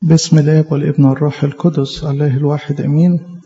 بسم الاب والابن والروح القدس الله الواحد امين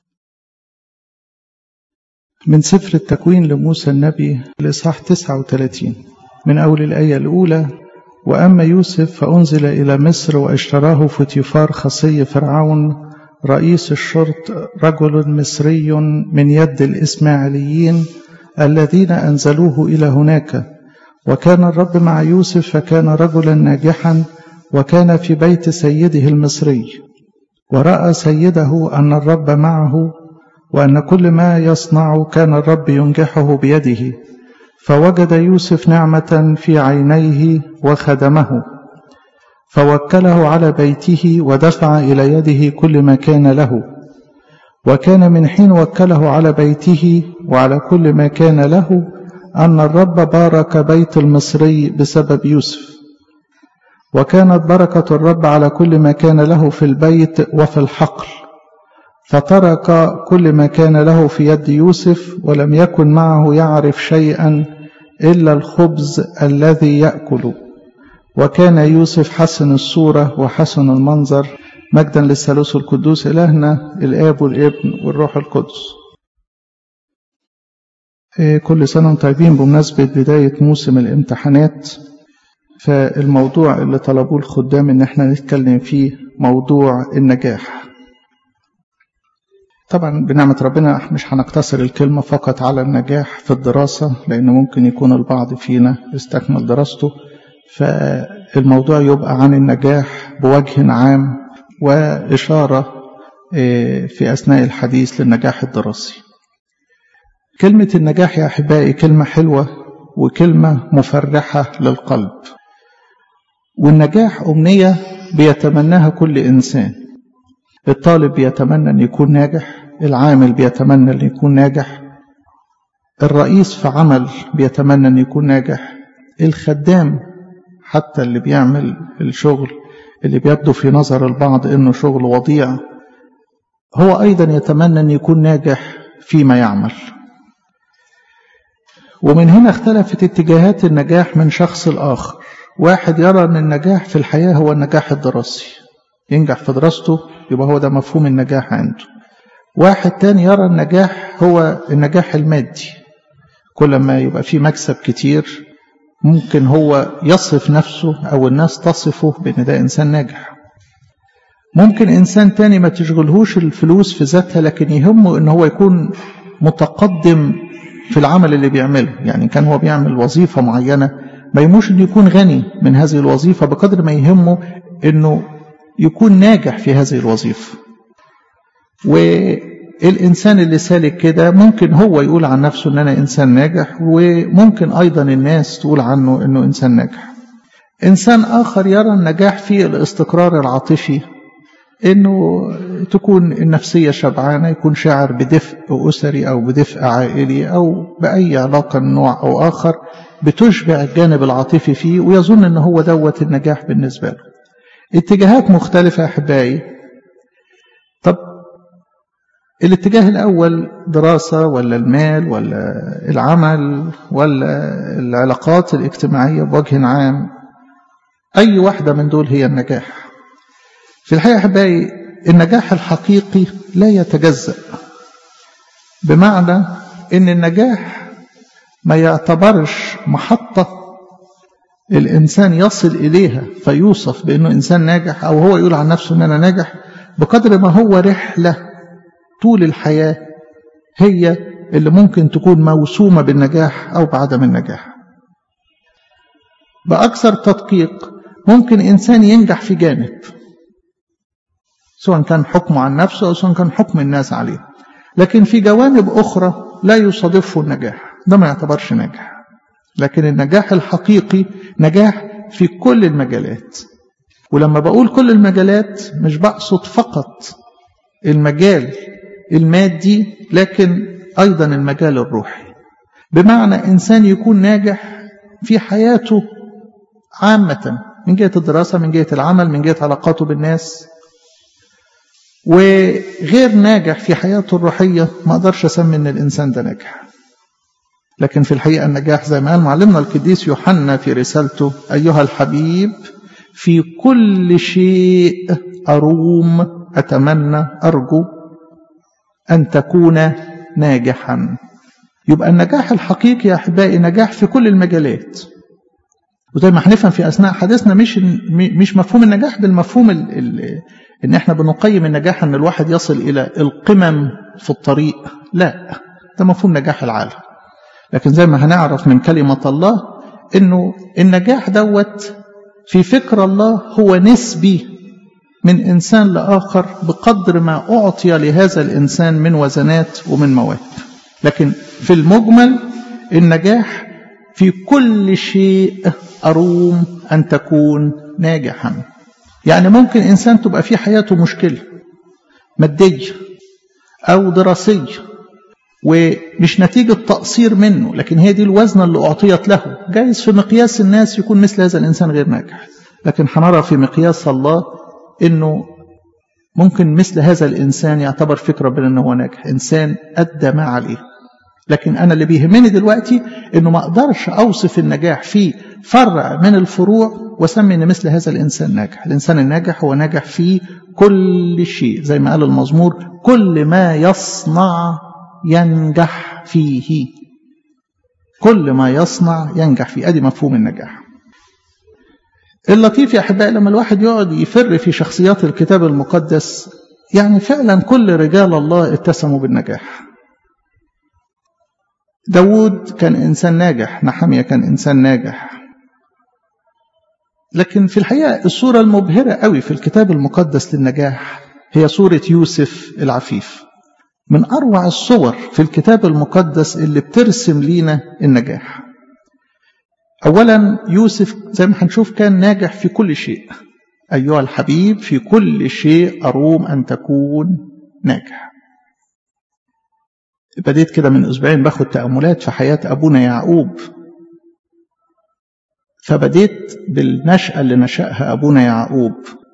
من سفر التكوين لموسى النبي الاصحاح 39 من اول الايه الاولى واما يوسف فانزل الى مصر واشتراه فوتيفار خصي فرعون رئيس الشرط رجل مصري من يد الاسماعيليين الذين انزلوه الى هناك وكان الرب مع يوسف فكان رجلا ناجحا وكان في بيت سيده المصري وراى سيده ان الرب معه وان كل ما يصنع كان الرب ينجحه بيده فوجد يوسف نعمه في عينيه وخدمه فوكله على بيته ودفع الى يده كل ما كان له وكان من حين وكله على بيته وعلى كل ما كان له ان الرب بارك بيت المصري بسبب يوسف وكانت بركة الرب على كل ما كان له في البيت وفي الحقل فترك كل ما كان له في يد يوسف ولم يكن معه يعرف شيئا إلا الخبز الذي يأكل وكان يوسف حسن الصورة وحسن المنظر مجدا للثالوث القدوس إلهنا الآب والابن والروح القدس كل سنة وانتم طيبين بمناسبة بداية موسم الامتحانات فالموضوع اللي طلبوه الخدام ان احنا نتكلم فيه موضوع النجاح طبعا بنعمة ربنا مش هنقتصر الكلمة فقط على النجاح في الدراسة لأن ممكن يكون البعض فينا استكمل دراسته فالموضوع يبقى عن النجاح بوجه عام وإشارة في أثناء الحديث للنجاح الدراسي كلمة النجاح يا أحبائي كلمة حلوة وكلمة مفرحة للقلب والنجاح أمنية بيتمناها كل إنسان الطالب بيتمنى أن يكون ناجح العامل بيتمنى أن يكون ناجح الرئيس في عمل بيتمنى أن يكون ناجح الخدام حتى اللي بيعمل الشغل اللي بيبدو في نظر البعض أنه شغل وضيع هو أيضا يتمنى أن يكون ناجح فيما يعمل ومن هنا اختلفت اتجاهات النجاح من شخص لآخر واحد يرى أن النجاح في الحياة هو النجاح الدراسي ينجح في دراسته يبقى هو ده مفهوم النجاح عنده واحد تاني يرى النجاح هو النجاح المادي كل ما يبقى فيه مكسب كتير ممكن هو يصف نفسه أو الناس تصفه بأن ده إنسان ناجح ممكن إنسان تاني ما تشغلهوش الفلوس في ذاتها لكن يهمه أن هو يكون متقدم في العمل اللي بيعمله يعني كان هو بيعمل وظيفة معينة ما يهموش انه يكون غني من هذه الوظيفة بقدر ما يهمه انه يكون ناجح في هذه الوظيفة والإنسان اللي سالك كده ممكن هو يقول عن نفسه ان انا انسان ناجح وممكن ايضا الناس تقول عنه انه انسان ناجح انسان اخر يرى النجاح في الاستقرار العاطفي انه تكون النفسيه شبعانه يكون شاعر بدفء اسري او بدفء عائلي او باي علاقه من نوع او اخر بتشبع الجانب العاطفي فيه ويظن ان هو دوت النجاح بالنسبه له. اتجاهات مختلفه يا احبائي. طب الاتجاه الاول دراسه ولا المال ولا العمل ولا العلاقات الاجتماعيه بوجه عام اي واحده من دول هي النجاح. في الحقيقة أحبائي النجاح الحقيقي لا يتجزأ بمعنى أن النجاح ما يعتبرش محطة الإنسان يصل إليها فيوصف بأنه إنسان ناجح أو هو يقول عن نفسه أن أنا ناجح بقدر ما هو رحلة طول الحياة هي اللي ممكن تكون موسومة بالنجاح أو بعدم النجاح بأكثر تدقيق ممكن إنسان ينجح في جانب سواء كان حكمه عن نفسه أو سواء كان حكم الناس عليه لكن في جوانب أخرى لا يصادفه النجاح ده ما يعتبرش ناجح لكن النجاح الحقيقي نجاح في كل المجالات ولما بقول كل المجالات مش بقصد فقط المجال المادي لكن أيضا المجال الروحي بمعنى إنسان يكون ناجح في حياته عامة من جهة الدراسة من جهة العمل من جهة علاقاته بالناس وغير ناجح في حياته الروحية ما أقدرش أسمي إن الإنسان ده ناجح لكن في الحقيقة النجاح زي ما قال معلمنا القديس يوحنا في رسالته أيها الحبيب في كل شيء أروم أتمنى أرجو أن تكون ناجحا يبقى النجاح الحقيقي يا أحبائي نجاح في كل المجالات وزي ما هنفهم في أثناء حديثنا مش مش مفهوم النجاح بالمفهوم ال ال إن إحنا بنقيم النجاح إن الواحد يصل إلى القمم في الطريق لا ده مفهوم نجاح العالم لكن زي ما هنعرف من كلمة الله إنه النجاح دوت في فكر الله هو نسبي من إنسان لآخر بقدر ما أعطي لهذا الإنسان من وزنات ومن مواهب لكن في المجمل النجاح في كل شيء أروم أن تكون ناجحا يعني ممكن إنسان تبقى في حياته مشكلة مادية أو دراسية ومش نتيجة تقصير منه لكن هي دي الوزنة اللي أعطيت له جايز في مقياس الناس يكون مثل هذا الإنسان غير ناجح لكن هنرى في مقياس الله إنه ممكن مثل هذا الإنسان يعتبر فكرة ربنا إنه هو ناجح إنسان أدى ما عليه لكن أنا اللي بيهمني دلوقتي إنه ما أقدرش أوصف النجاح في فرع من الفروع وسمي إن مثل هذا الإنسان ناجح الإنسان الناجح هو ناجح في كل شيء زي ما قال المزمور كل ما يصنع ينجح فيه كل ما يصنع ينجح فيه ادي مفهوم النجاح اللطيف يا احبائي لما الواحد يقعد يفر في شخصيات الكتاب المقدس يعني فعلا كل رجال الله اتسموا بالنجاح داود كان انسان ناجح نحمية كان انسان ناجح لكن في الحقيقة الصورة المبهرة قوي في الكتاب المقدس للنجاح هي صورة يوسف العفيف من أروع الصور في الكتاب المقدس اللي بترسم لينا النجاح أولا يوسف زي ما هنشوف كان ناجح في كل شيء أيها الحبيب في كل شيء أروم أن تكون ناجح بديت كده من أسبوعين باخد تأملات في حياة أبونا يعقوب فبديت بالنشأة اللي نشأها أبونا يعقوب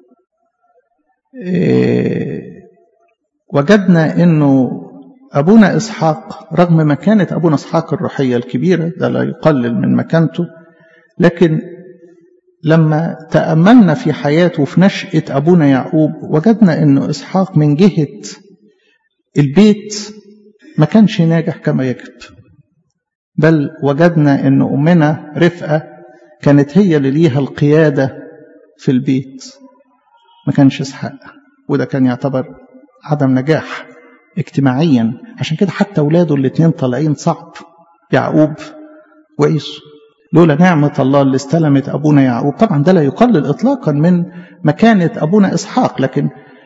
إيه وجدنا انه ابونا اسحاق رغم مكانه ابونا اسحاق الروحيه الكبيره ده لا يقلل من مكانته لكن لما تاملنا في حياته وفي نشاه ابونا يعقوب وجدنا انه اسحاق من جهه البيت ما كانش ناجح كما يجب بل وجدنا ان امنا رفقه كانت هي اللي ليها القياده في البيت ما كانش اسحاق وده كان يعتبر عدم نجاح اجتماعيا عشان كده حتى اولاده الاثنين طالعين صعب يعقوب وعيسو لولا نعمة الله اللي استلمت أبونا يعقوب طبعا ده لا يقلل إطلاقا من مكانة أبونا إسحاق لكن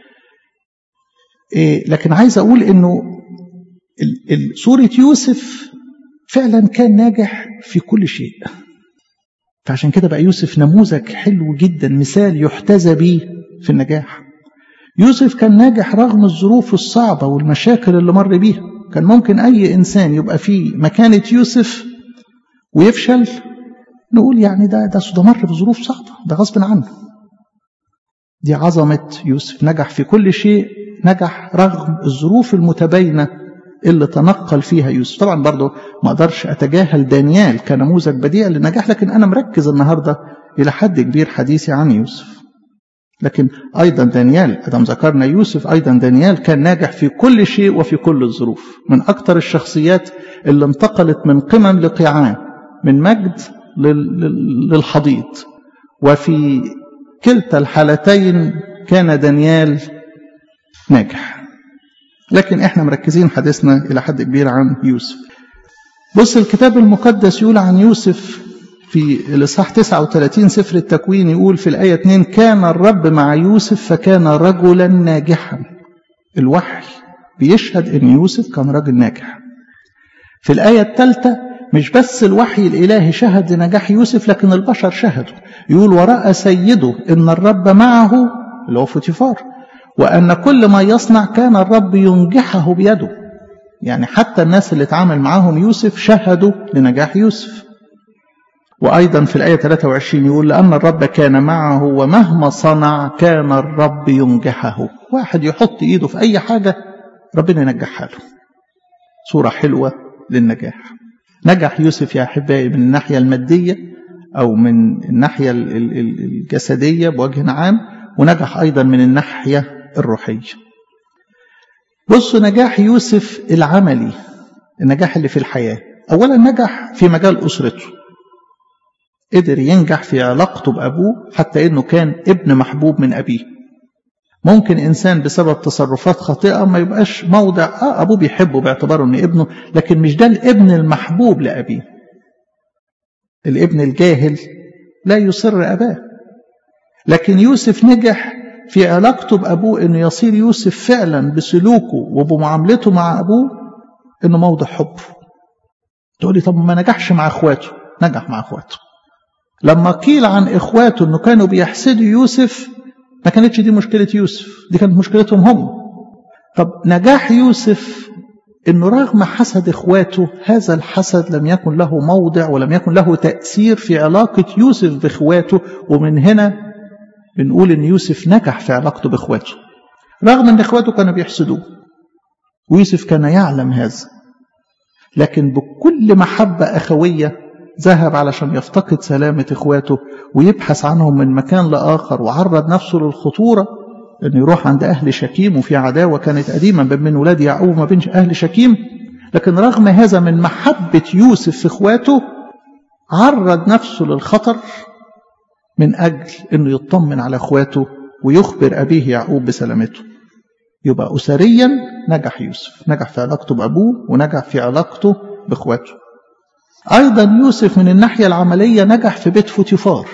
إيه لكن عايز أقول إنه سورة يوسف فعلا كان ناجح في كل شيء فعشان كده بقى يوسف نموذج حلو جدا مثال يحتذى به في النجاح يوسف كان ناجح رغم الظروف الصعبة والمشاكل اللي مر بيها كان ممكن أي إنسان يبقى في مكانة يوسف ويفشل نقول يعني ده ده ده مر بظروف صعبة ده غصب عنه دي عظمة يوسف نجح في كل شيء نجح رغم الظروف المتباينة اللي تنقل فيها يوسف طبعا برضه ما اقدرش اتجاهل دانيال كنموذج بديع للنجاح لكن انا مركز النهارده الى حد كبير حديثي عن يوسف لكن أيضا دانيال أدم ذكرنا يوسف أيضا دانيال كان ناجح في كل شيء وفي كل الظروف من أكثر الشخصيات اللي انتقلت من قمم لقيعان من مجد للحضيض وفي كلتا الحالتين كان دانيال ناجح لكن احنا مركزين حديثنا إلى حد كبير عن يوسف بص الكتاب المقدس يقول عن يوسف في الإصحاح 39 سفر التكوين يقول في الآية 2 كان الرب مع يوسف فكان رجلا ناجحا الوحي بيشهد أن يوسف كان راجل ناجح في الآية الثالثة مش بس الوحي الإلهي شهد لنجاح يوسف لكن البشر شهدوا يقول ورأى سيده إن الرب معه اللي هو فوتيفار وأن كل ما يصنع كان الرب ينجحه بيده يعني حتى الناس اللي اتعامل معاهم يوسف شهدوا لنجاح يوسف وأيضا في الآية 23 يقول لأن الرب كان معه ومهما صنع كان الرب ينجحه واحد يحط إيده في أي حاجة ربنا ينجحها له صورة حلوة للنجاح نجح يوسف يا أحبائي من الناحية المادية أو من الناحية الجسدية بوجه عام ونجح أيضا من الناحية الروحية بصوا نجاح يوسف العملي النجاح اللي في الحياة أولا نجح في مجال أسرته قدر ينجح في علاقته بأبوه حتى إنه كان ابن محبوب من أبيه ممكن إنسان بسبب تصرفات خاطئة ما يبقاش موضع آه أبوه بيحبه باعتباره إنه ابنه لكن مش ده الابن المحبوب لأبيه الابن الجاهل لا يصر أباه لكن يوسف نجح في علاقته بأبوه إنه يصير يوسف فعلا بسلوكه وبمعاملته مع أبوه إنه موضع حبه تقولي طب ما نجحش مع إخواته نجح مع إخواته لما قيل عن إخواته إنه كانوا بيحسدوا يوسف ما كانتش دي مشكلة يوسف دي كانت مشكلتهم هم طب نجاح يوسف انه رغم حسد اخواته هذا الحسد لم يكن له موضع ولم يكن له تأثير في علاقة يوسف باخواته ومن هنا بنقول ان يوسف نجح في علاقته باخواته رغم ان اخواته كانوا بيحسدوه ويوسف كان يعلم هذا لكن بكل محبة أخوية ذهب علشان يفتقد سلامة إخواته ويبحث عنهم من مكان لآخر وعرض نفسه للخطورة أنه يروح عند أهل شكيم وفي عداوة كانت قديما بين ولاد يعقوب وما بين أهل شكيم لكن رغم هذا من محبة يوسف في إخواته عرض نفسه للخطر من أجل أنه يطمن على إخواته ويخبر أبيه يعقوب بسلامته يبقى أسريا نجح يوسف نجح في علاقته بأبوه ونجح في علاقته بإخواته أيضا يوسف من الناحية العملية نجح في بيت فوتيفار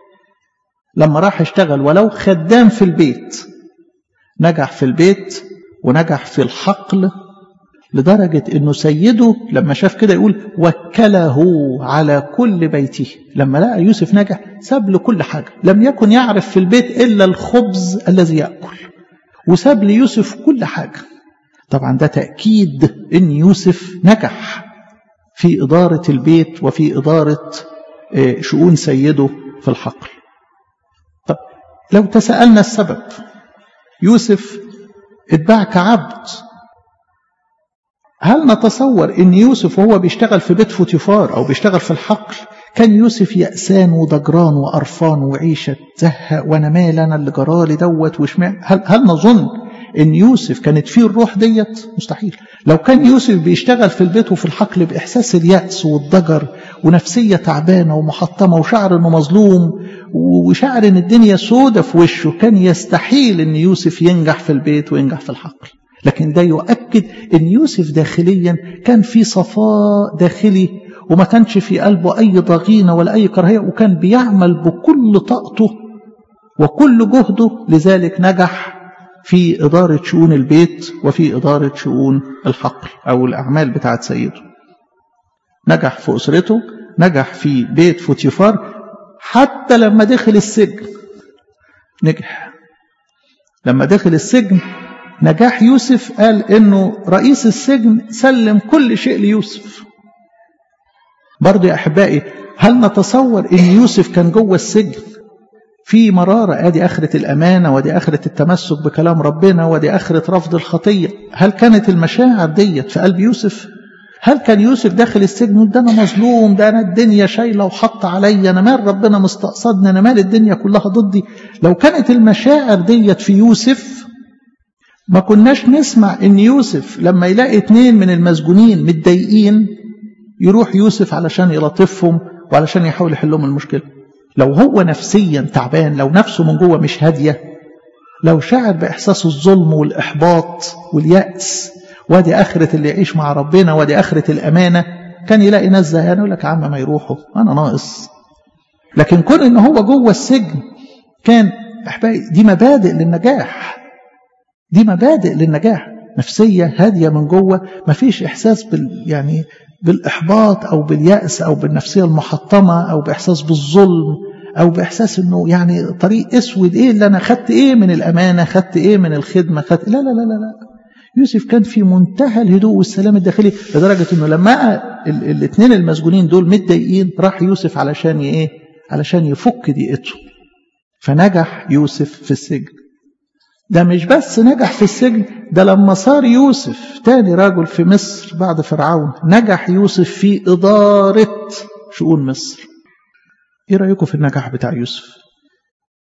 لما راح اشتغل ولو خدام في البيت نجح في البيت ونجح في الحقل لدرجة انه سيده لما شاف كده يقول وكله على كل بيته لما لقى يوسف نجح ساب له كل حاجة لم يكن يعرف في البيت إلا الخبز الذي يأكل وساب ليوسف كل حاجة طبعا ده تأكيد ان يوسف نجح في إدارة البيت وفي إدارة شؤون سيده في الحقل طب لو تسألنا السبب يوسف اتباع كعبد هل نتصور ان يوسف وهو بيشتغل في بيت فوتيفار او بيشتغل في الحقل كان يوسف يأسان وضجران وقرفان وعيشة زهق وانا مال انا اللي جرالي دوت وشمع هل, هل نظن ان يوسف كانت فيه الروح ديت مستحيل لو كان يوسف بيشتغل في البيت وفي الحقل باحساس اليأس والضجر ونفسية تعبانة ومحطمة وشعر انه مظلوم وشعر ان الدنيا سودة في وشه كان يستحيل ان يوسف ينجح في البيت وينجح في الحقل لكن ده يؤكد ان يوسف داخليا كان في صفاء داخلي وما كانش في قلبه اي ضغينه ولا اي كراهيه وكان بيعمل بكل طاقته وكل جهده لذلك نجح في إدارة شؤون البيت وفي إدارة شؤون الحقل أو الأعمال بتاعت سيده نجح في أسرته نجح في بيت فوتيفار حتى لما دخل السجن نجح لما دخل السجن نجاح يوسف قال انه رئيس السجن سلم كل شيء ليوسف برضه يا احبائي هل نتصور ان يوسف كان جوه السجن في مرارة ادي اخرة الامانة ودي اخرة التمسك بكلام ربنا ودي اخرة رفض الخطية هل كانت المشاعر ديت في قلب يوسف هل كان يوسف داخل السجن ده انا مظلوم ده انا الدنيا شايله وحط عليا انا مال ربنا مستقصدني انا مال الدنيا كلها ضدي لو كانت المشاعر ديت في يوسف ما كناش نسمع ان يوسف لما يلاقي اتنين من المسجونين متضايقين يروح يوسف علشان يلطفهم وعلشان يحاول يحل لهم المشكله لو هو نفسيا تعبان لو نفسه من جوه مش هاديه لو شعر باحساس الظلم والاحباط والياس وادي اخره اللي يعيش مع ربنا وادي اخره الامانه كان يلاقي ناس زهقان يقول لك يا عم ما يروحوا انا ناقص لكن كون ان هو جوه السجن كان احبائي دي مبادئ للنجاح دي مبادئ للنجاح نفسية هادية من جوه مفيش إحساس بال يعني بالإحباط أو باليأس أو بالنفسية المحطمة أو بإحساس بالظلم أو بإحساس إنه يعني طريق أسود إيه اللي أنا خدت إيه من الأمانة خدت إيه من الخدمة خدت لا لا لا لا, لا. يوسف كان في منتهى الهدوء والسلام الداخلي لدرجة إنه لما الاثنين المسجونين دول متضايقين راح يوسف علشان إيه علشان يفك ضيقته فنجح يوسف في السجن ده مش بس نجح في السجن ده لما صار يوسف تاني راجل في مصر بعد فرعون نجح يوسف في إدارة شؤون مصر ايه رأيكم في النجاح بتاع يوسف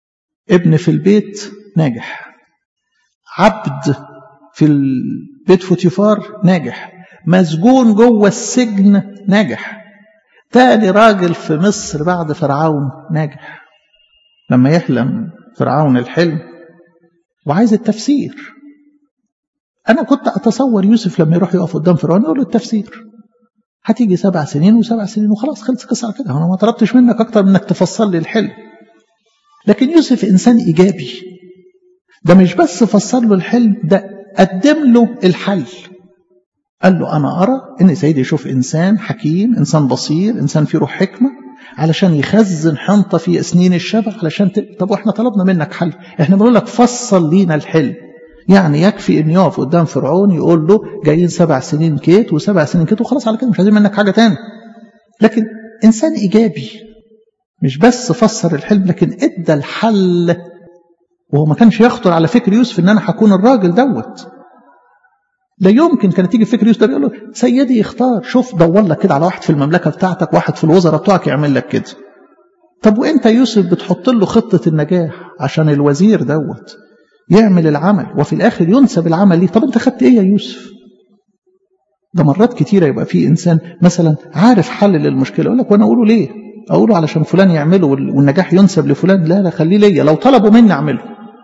ابن في البيت ناجح عبد في البيت فوتيفار ناجح مسجون جوه السجن ناجح تاني راجل في مصر بعد فرعون ناجح لما يحلم فرعون الحلم وعايز التفسير أنا كنت أتصور يوسف لما يروح يقف قدام فرعون يقول له التفسير هتيجي سبع سنين وسبع سنين وخلاص خلص القصة على كده أنا ما طلبتش منك أكتر من إنك تفسر لي الحلم لكن يوسف إنسان إيجابي ده مش بس فسر له الحلم ده قدم له الحل قال له أنا أرى إن سيدي يشوف إنسان حكيم إنسان بصير إنسان فيه روح حكمة علشان يخزن حنطة في سنين الشبع علشان ت... طب واحنا طلبنا منك حل احنا بنقول لك فصل لينا الحلم يعني يكفي ان يقف قدام فرعون يقول له جايين سبع سنين كيت وسبع سنين كيت وخلاص على كده مش عايزين منك حاجة تاني لكن إنسان إيجابي مش بس فسر الحلم لكن ادى الحل وهو ما كانش يخطر على فكر يوسف ان انا هكون الراجل دوت لا يمكن كانت تيجي فكر يوسف يقول له سيدي اختار شوف دور لك كده على واحد في المملكه بتاعتك واحد في الوزراء بتوعك يعمل لك كده طب وانت يوسف بتحط له خطه النجاح عشان الوزير دوت يعمل العمل وفي الاخر ينسب العمل ليه طب انت خدت ايه يا يوسف ده مرات كتيره يبقى في انسان مثلا عارف حل للمشكله يقول لك وانا اقوله ليه اقوله علشان فلان يعمله والنجاح ينسب لفلان لا لا خليه ليا لو طلبوا مني اعمله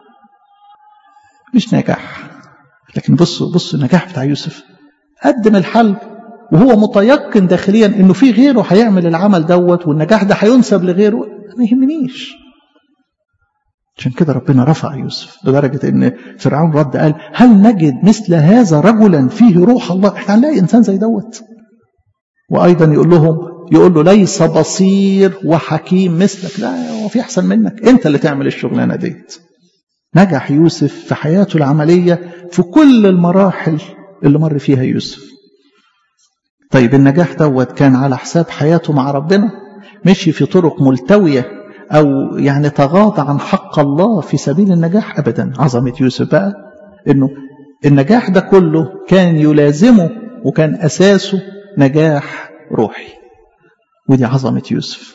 مش نجاح لكن بصوا بصوا النجاح بتاع يوسف قدم الحل وهو متيقن داخليا انه في غيره هيعمل العمل دوت والنجاح ده هينسب لغيره ما يهمنيش عشان كده ربنا رفع يوسف لدرجة ان فرعون رد قال هل نجد مثل هذا رجلا فيه روح الله احنا هنلاقي انسان زي دوت وايضا يقول لهم يقول له ليس بصير وحكيم مثلك لا هو في احسن منك انت اللي تعمل الشغلانه ديت نجح يوسف في حياته العمليه في كل المراحل اللي مر فيها يوسف طيب النجاح دوت كان على حساب حياته مع ربنا مشي في طرق ملتويه او يعني تغاضى عن حق الله في سبيل النجاح ابدا عظمه يوسف بقى انه النجاح ده كله كان يلازمه وكان اساسه نجاح روحي ودي عظمة يوسف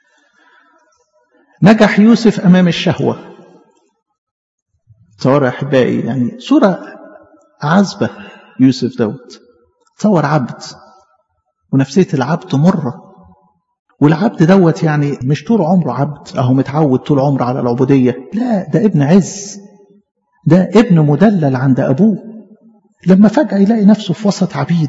نجح يوسف أمام الشهوة تصور أحبائي يعني صورة عذبة يوسف دوت تصور عبد ونفسية العبد مرة والعبد دوت يعني مش طول عمره عبد أهو متعود طول عمره على العبودية لا ده ابن عز ده ابن مدلل عند أبوه لما فجأة يلاقي نفسه في وسط عبيد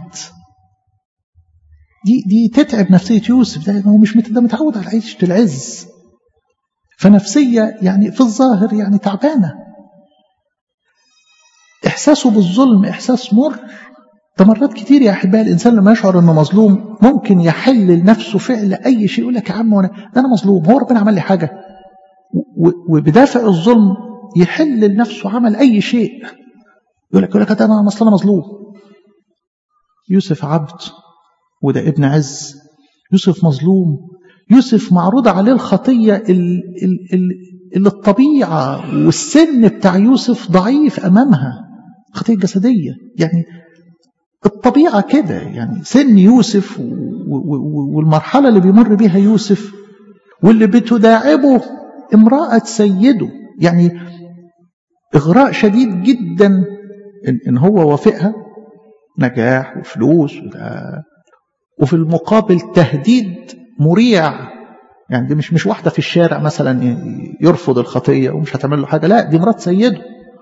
دي دي تتعب نفسية يوسف ده هو مش ده متعود على عيشة العز فنفسية يعني في الظاهر يعني تعبانة إحساسه بالظلم إحساس مر ده مرات كتير يا أحبائي الإنسان لما يشعر إنه مظلوم ممكن يحل لنفسه فعل أي شيء يقول لك يا عم وأنا ده أنا مظلوم هو ربنا عمل لي حاجة وبدافع الظلم يحل لنفسه عمل أي شيء يقول لك يقول لك ده أنا أصلا مظلوم يوسف عبد وده ابن عز يوسف مظلوم يوسف معروض عليه الخطية اللي الطبيعة والسن بتاع يوسف ضعيف أمامها خطية جسدية يعني الطبيعة كده يعني سن يوسف والمرحلة اللي بيمر بيها يوسف واللي بتداعبه امرأة سيده يعني إغراء شديد جدا إن, إن هو وافقها نجاح وفلوس وده وفي المقابل تهديد مريع يعني دي مش مش واحده في الشارع مثلا يرفض الخطيه ومش هتعمل له حاجه لا دي مرات سيده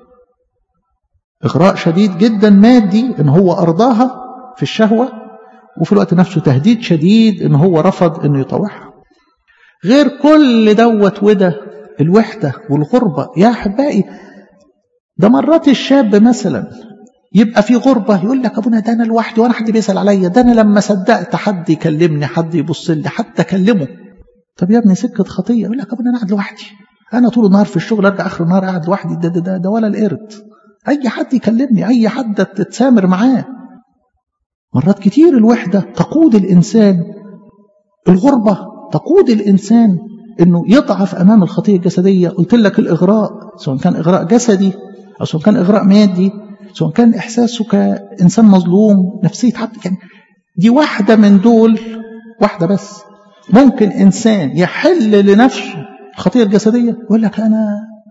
اغراء شديد جدا مادي ان هو ارضاها في الشهوه وفي الوقت نفسه تهديد شديد ان هو رفض انه يطوعها غير كل دوت وده الوحده والغربه يا احبائي ده مرات الشاب مثلا يبقى في غربة يقول لك أبونا ده أنا لوحدي وأنا حد بيسأل عليا ده أنا لما صدقت حد يكلمني حد يبص لي حتى أكلمه طب يا ابني سكة خطية يقول لك أبونا أنا قاعد لوحدي أنا طول النهار في الشغل أرجع آخر النهار قاعد لوحدي ده ده, ده, ده ولا القرد أي حد يكلمني أي حد تتسامر معاه مرات كتير الوحدة تقود الإنسان الغربة تقود الإنسان إنه يضعف أمام الخطية الجسدية قلت لك الإغراء سواء كان إغراء جسدي أو سواء كان إغراء مادي سواء كان إحساسه كإنسان مظلوم نفسية عبد يعني دي واحدة من دول واحدة بس ممكن إنسان يحل لنفسه الخطية الجسدية يقول لك أنا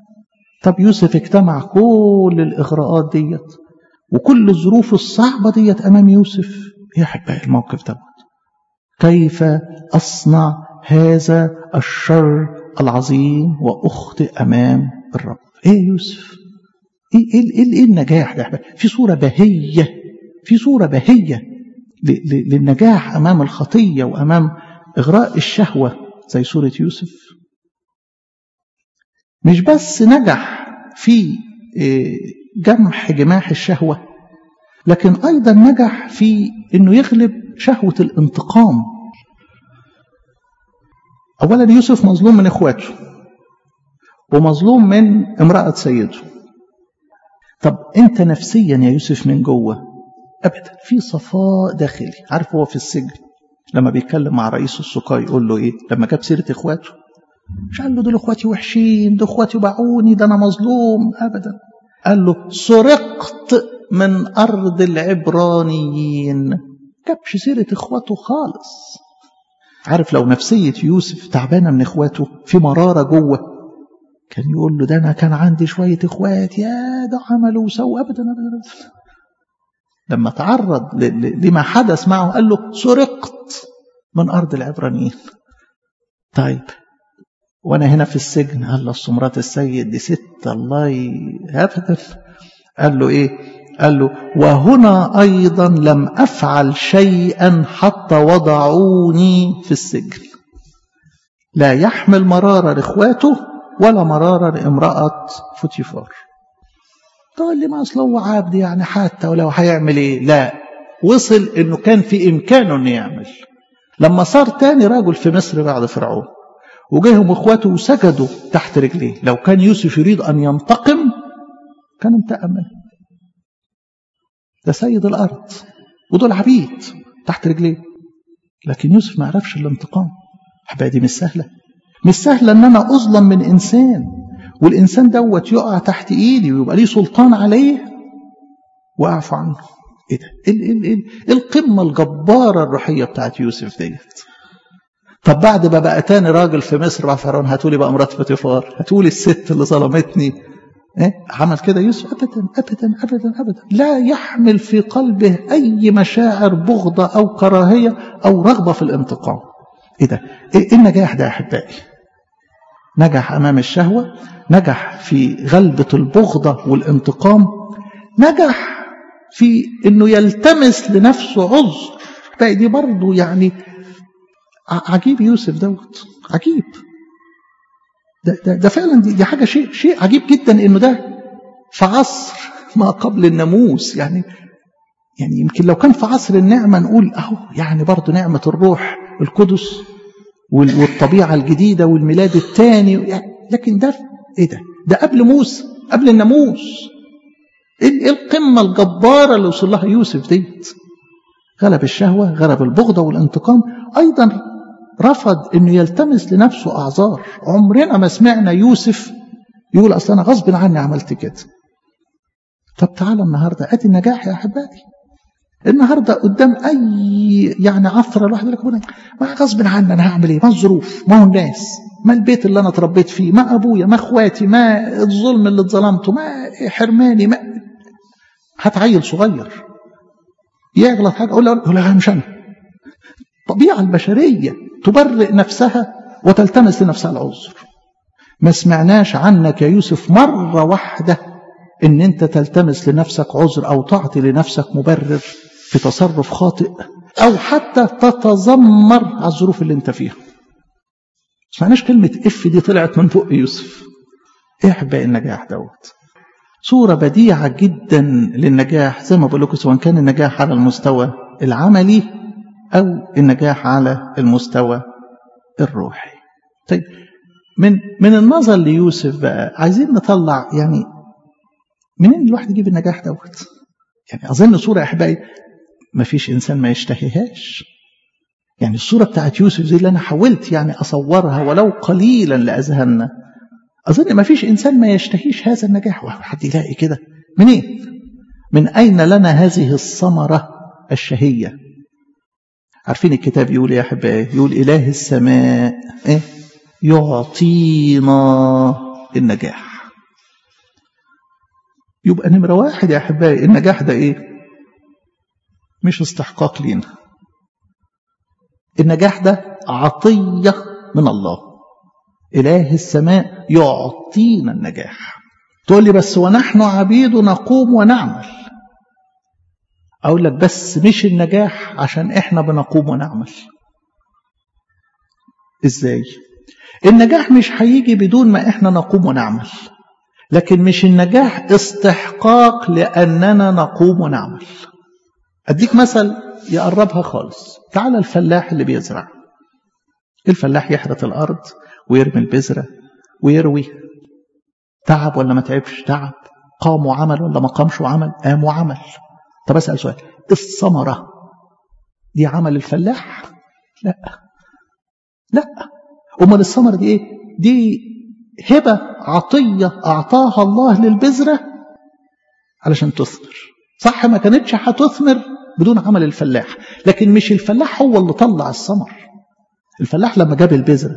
طب يوسف اجتمع كل الإغراءات ديت وكل الظروف الصعبة ديت أمام يوسف يا أحبائي الموقف دوت كيف أصنع هذا الشر العظيم وأخطئ أمام الرب إيه يوسف إيه, إيه, إيه, إيه النجاح ده في صورة بهية في صورة بهية للنجاح أمام الخطية وأمام إغراء الشهوة زي صورة يوسف مش بس نجح في جمح جماح الشهوة لكن أيضا نجح في أنه يغلب شهوة الانتقام أولا يوسف مظلوم من إخواته ومظلوم من امرأة سيده طب أنت نفسيا يا يوسف من جوه أبدا في صفاء داخلي عارف هو في السجن لما بيتكلم مع رئيس السقاء يقول له إيه لما جاب سيرة إخواته مش قال له دول إخواتي وحشين دول إخواتي باعوني ده أنا مظلوم أبدا قال له سرقت من أرض العبرانيين جابش سيرة إخواته خالص عارف لو نفسية يوسف تعبانة من إخواته في مرارة جوه كان يقول له ده أنا كان عندي شوية إخوات يا ده عملوا وسووا أبدا أبدا, أبدا. لما تعرض لما حدث معه قال له سرقت من أرض العبرانيين طيب وأنا هنا في السجن قال له السمرات السيد دي ست الله أبدا قال له إيه قال له وهنا أيضا لم أفعل شيئا حتى وضعوني في السجن لا يحمل مرارة لإخواته ولا مرارة لامرأة فوتيفار تقول لي ما أصل هو عبد يعني حتى ولو هيعمل إيه لا وصل إنه كان في إمكانه إنه يعمل لما صار تاني راجل في مصر بعد فرعون وجاهم إخواته وسجدوا تحت رجليه لو كان يوسف يريد أن ينتقم كان انتقم منه ده سيد الأرض ودول عبيد تحت رجليه لكن يوسف ما عرفش الانتقام حبايبي دي مش سهلة مش سهلة ان انا اظلم من انسان والانسان دوت يقع تحت ايدي ويبقى ليه سلطان عليه واعفو عنه ايه ده ايه ال ال ال القمة الجبارة الروحية بتاعت يوسف ديت طب بعد ما بقى تاني راجل في مصر مع فرعون هاتولي بقى مرات فوتيفار هاتولي الست اللي ظلمتني إيه؟ عمل كده يوسف ابدا ابدا ابدا ابدا لا يحمل في قلبه اي مشاعر بغضه او كراهيه او رغبه في الانتقام ايه ده ايه النجاح ده يا احبائي نجح امام الشهوه نجح في غلبه البغضه والانتقام نجح في انه يلتمس لنفسه عذر بقى دي برضه يعني عجيب يوسف دوت عجيب ده, ده, ده فعلا دي, دي حاجة شيء شيء عجيب جدا انه ده في عصر ما قبل الناموس يعني يعني يمكن لو كان في عصر النعمة نقول اهو يعني برضه نعمة الروح القدس والطبيعة الجديدة والميلاد الثاني يعني لكن ده ايه ده؟ ده قبل موسى قبل الناموس ايه القمة الجبارة اللي وصل لها يوسف ديت غلب الشهوة غلب البغضة والانتقام أيضا رفض انه يلتمس لنفسه اعذار عمرنا ما سمعنا يوسف يقول اصل انا غصب عني عملت كده طب تعالى النهارده ادي النجاح يا احبائي النهارده قدام اي يعني عثره الواحد يقول لك ما غصب عني انا هعمل ايه ما الظروف ما هو الناس ما البيت اللي انا اتربيت فيه ما ابويا ما اخواتي ما الظلم اللي اتظلمته ما حرماني ما هتعيل صغير يغلط حاجه اقول له لا مش انا الطبيعه البشريه تبرئ نفسها وتلتمس لنفسها العذر ما سمعناش عنك يا يوسف مرة واحدة ان انت تلتمس لنفسك عذر او تعطي لنفسك مبرر في تصرف خاطئ او حتى تتذمر على الظروف اللي انت فيها سمعناش كلمة اف دي طلعت من فوق يوسف ايه احبائي النجاح دوت صورة بديعة جدا للنجاح زي ما بقول لكم سواء كان النجاح على المستوى العملي أو النجاح على المستوى الروحي طيب من من النظر ليوسف بقى عايزين نطلع يعني منين الواحد يجيب النجاح دوت يعني أظن صورة أحبائي ما فيش إنسان ما يشتهيهاش يعني الصورة بتاعت يوسف زي اللي أنا حاولت يعني أصورها ولو قليلا لأذهاننا أظن ما فيش إنسان ما يشتهيش هذا النجاح وحد يلاقي كده منين من أين لنا هذه الثمرة الشهية عارفين الكتاب يقول يا أحبائي يقول إله السماء إيه؟ يعطينا النجاح يبقى نمرة واحد يا أحبائي النجاح ده إيه مش استحقاق لينا النجاح ده عطية من الله إله السماء يعطينا النجاح تقول لي بس ونحن عبيد نقوم ونعمل أقول لك بس مش النجاح عشان إحنا بنقوم ونعمل إزاي النجاح مش هيجي بدون ما إحنا نقوم ونعمل لكن مش النجاح استحقاق لأننا نقوم ونعمل أديك مثل يقربها خالص تعال الفلاح اللي بيزرع الفلاح يحرث الأرض ويرمي البذرة ويروي تعب ولا ما تعبش تعب قام وعمل ولا ما قامش وعمل قام وعمل طب أسأل سؤال الثمرة دي عمل الفلاح لا لا أمال الثمرة دي إيه دي هبة عطية أعطاها الله للبذرة علشان تثمر صح ما كانتش هتثمر بدون عمل الفلاح لكن مش الفلاح هو اللي طلع الثمر الفلاح لما جاب البذرة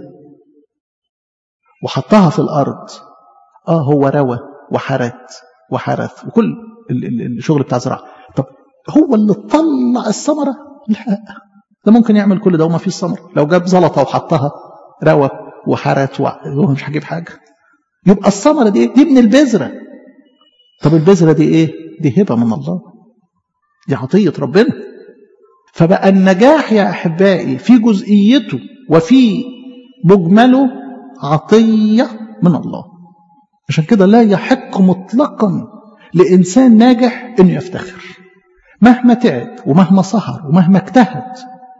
وحطها في الأرض آه هو روى وحرث وحرث وكل الشغل بتاع زراعة طب هو اللي طلع الثمرة لا ده ممكن يعمل كل ده وما فيش ثمر لو جاب زلطة وحطها روى وحرث هو مش هجيب حاجة يبقى الثمرة دي دي من البذرة طب البذرة دي ايه دي هبة من الله دي عطية ربنا فبقى النجاح يا أحبائي في جزئيته وفي مجمله عطية من الله عشان كده لا يحق مطلقا لإنسان ناجح إنه يفتخر مهما تعب ومهما سهر ومهما اجتهد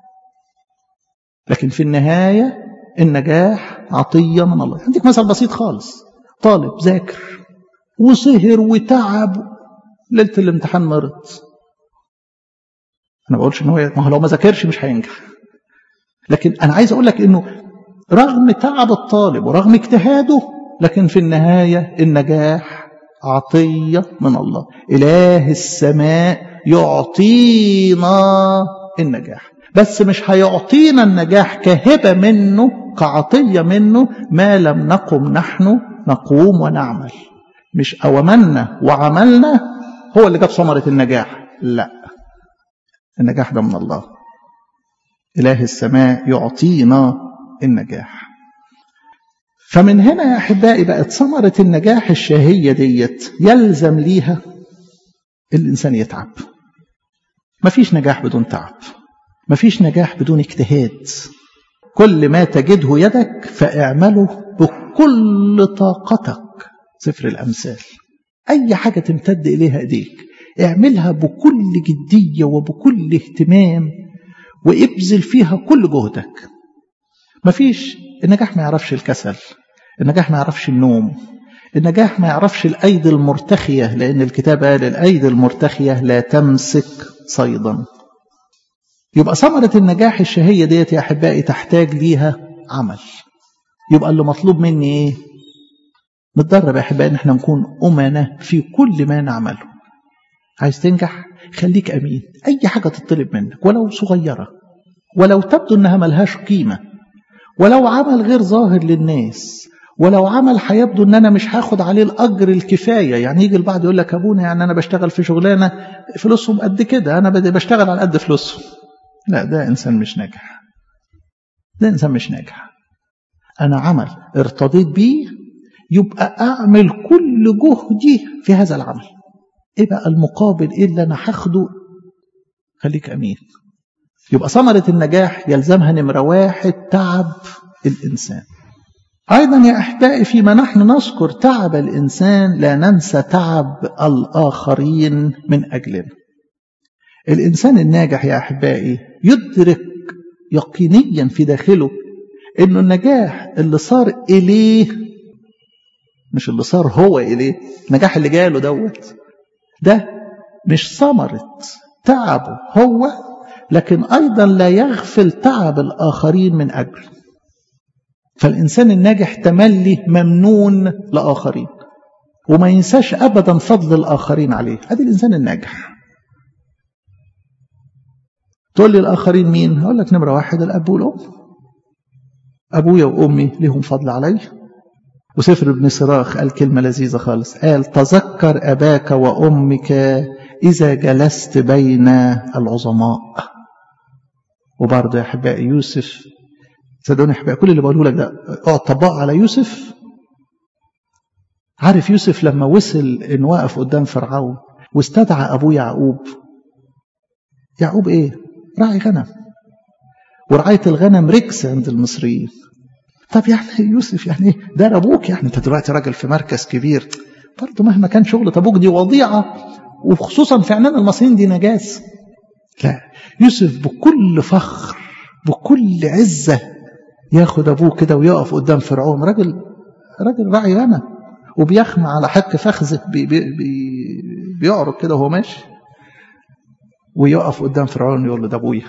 لكن في النهاية النجاح عطية من الله عندك مثل بسيط خالص طالب ذاكر وسهر وتعب ليلة الامتحان مرض أنا بقولش إن هو ما هو لو ما ذاكرش مش هينجح لكن أنا عايز أقول لك إنه رغم تعب الطالب ورغم اجتهاده لكن في النهاية النجاح عطية من الله إله السماء يعطينا النجاح بس مش هيعطينا النجاح كهبة منه كعطية منه ما لم نقم نحن نقوم ونعمل مش أومنا وعملنا هو اللي جاب ثمرة النجاح لا النجاح ده من الله إله السماء يعطينا النجاح فمن هنا يا أحبائي بقت ثمرة النجاح الشهية ديت يلزم ليها الإنسان يتعب مفيش نجاح بدون تعب مفيش نجاح بدون اجتهاد كل ما تجده يدك فاعمله بكل طاقتك سفر الأمثال أي حاجة تمتد إليها إيديك اعملها بكل جدية وبكل اهتمام وابذل فيها كل جهدك مفيش النجاح ما يعرفش الكسل النجاح ما يعرفش النوم النجاح ما يعرفش الأيدي المرتخية لأن الكتاب قال الأيدي المرتخية لا تمسك صيدا يبقى ثمرة النجاح الشهية ديت يا أحبائي تحتاج ليها عمل يبقى اللي مطلوب مني إيه نتدرب يا أحبائي إن احنا نكون أمنة في كل ما نعمله عايز تنجح خليك أمين أي حاجة تطلب منك ولو صغيرة ولو تبدو إنها ملهاش قيمة ولو عمل غير ظاهر للناس ولو عمل هيبدو ان انا مش هاخد عليه الاجر الكفايه يعني يجي البعض يقول لك ابونا يعني انا بشتغل في شغلانه فلوسهم قد كده انا بشتغل على قد فلوسهم لا ده انسان مش ناجح ده انسان مش ناجح انا عمل ارتضيت بيه يبقى اعمل كل جهدي في هذا العمل ايه بقى المقابل ايه اللي انا هاخده خليك امين يبقى ثمرة النجاح يلزمها نمرة واحد تعب الإنسان أيضا يا أحبائي فيما نحن نذكر تعب الإنسان لا ننسى تعب الآخرين من أجلنا الإنسان الناجح يا أحبائي يدرك يقينيا في داخله أنه النجاح اللي صار إليه مش اللي صار هو إليه النجاح اللي جاله دوت ده مش ثمرة تعبه هو لكن أيضا لا يغفل تعب الآخرين من أجله فالإنسان الناجح تملي ممنون لآخرين وما ينساش أبدا فضل الآخرين عليه هذا الإنسان الناجح تقول لي الآخرين مين هقول لك نمرة واحد الأب والأم أبويا وأمي لهم فضل علي وسفر ابن سراخ قال كلمة لذيذة خالص قال تذكر أباك وأمك إذا جلست بين العظماء وبرضه يا أحبائي يوسف صدقوني يا أحبائي كل اللي بقوله لك ده اقعد طبقه على يوسف عارف يوسف لما وصل إن واقف قدام فرعون واستدعى أبوه يعقوب يعقوب إيه؟ راعي غنم ورعاية الغنم ركس عند المصريين طب يعني يوسف يعني ايه ده ابوك يعني انت دلوقتي راجل في مركز كبير برضه مهما كان شغلة ابوك دي وضيعه وخصوصا في عنان المصريين دي نجاس لا يوسف بكل فخر بكل عزة ياخد ابوه كده ويقف قدام فرعون راجل راجل راعي غنم وبيخمع على حك فخذه بي بي بي بيعرض كده وهو ماشي ويقف قدام فرعون يقول له ده ابويا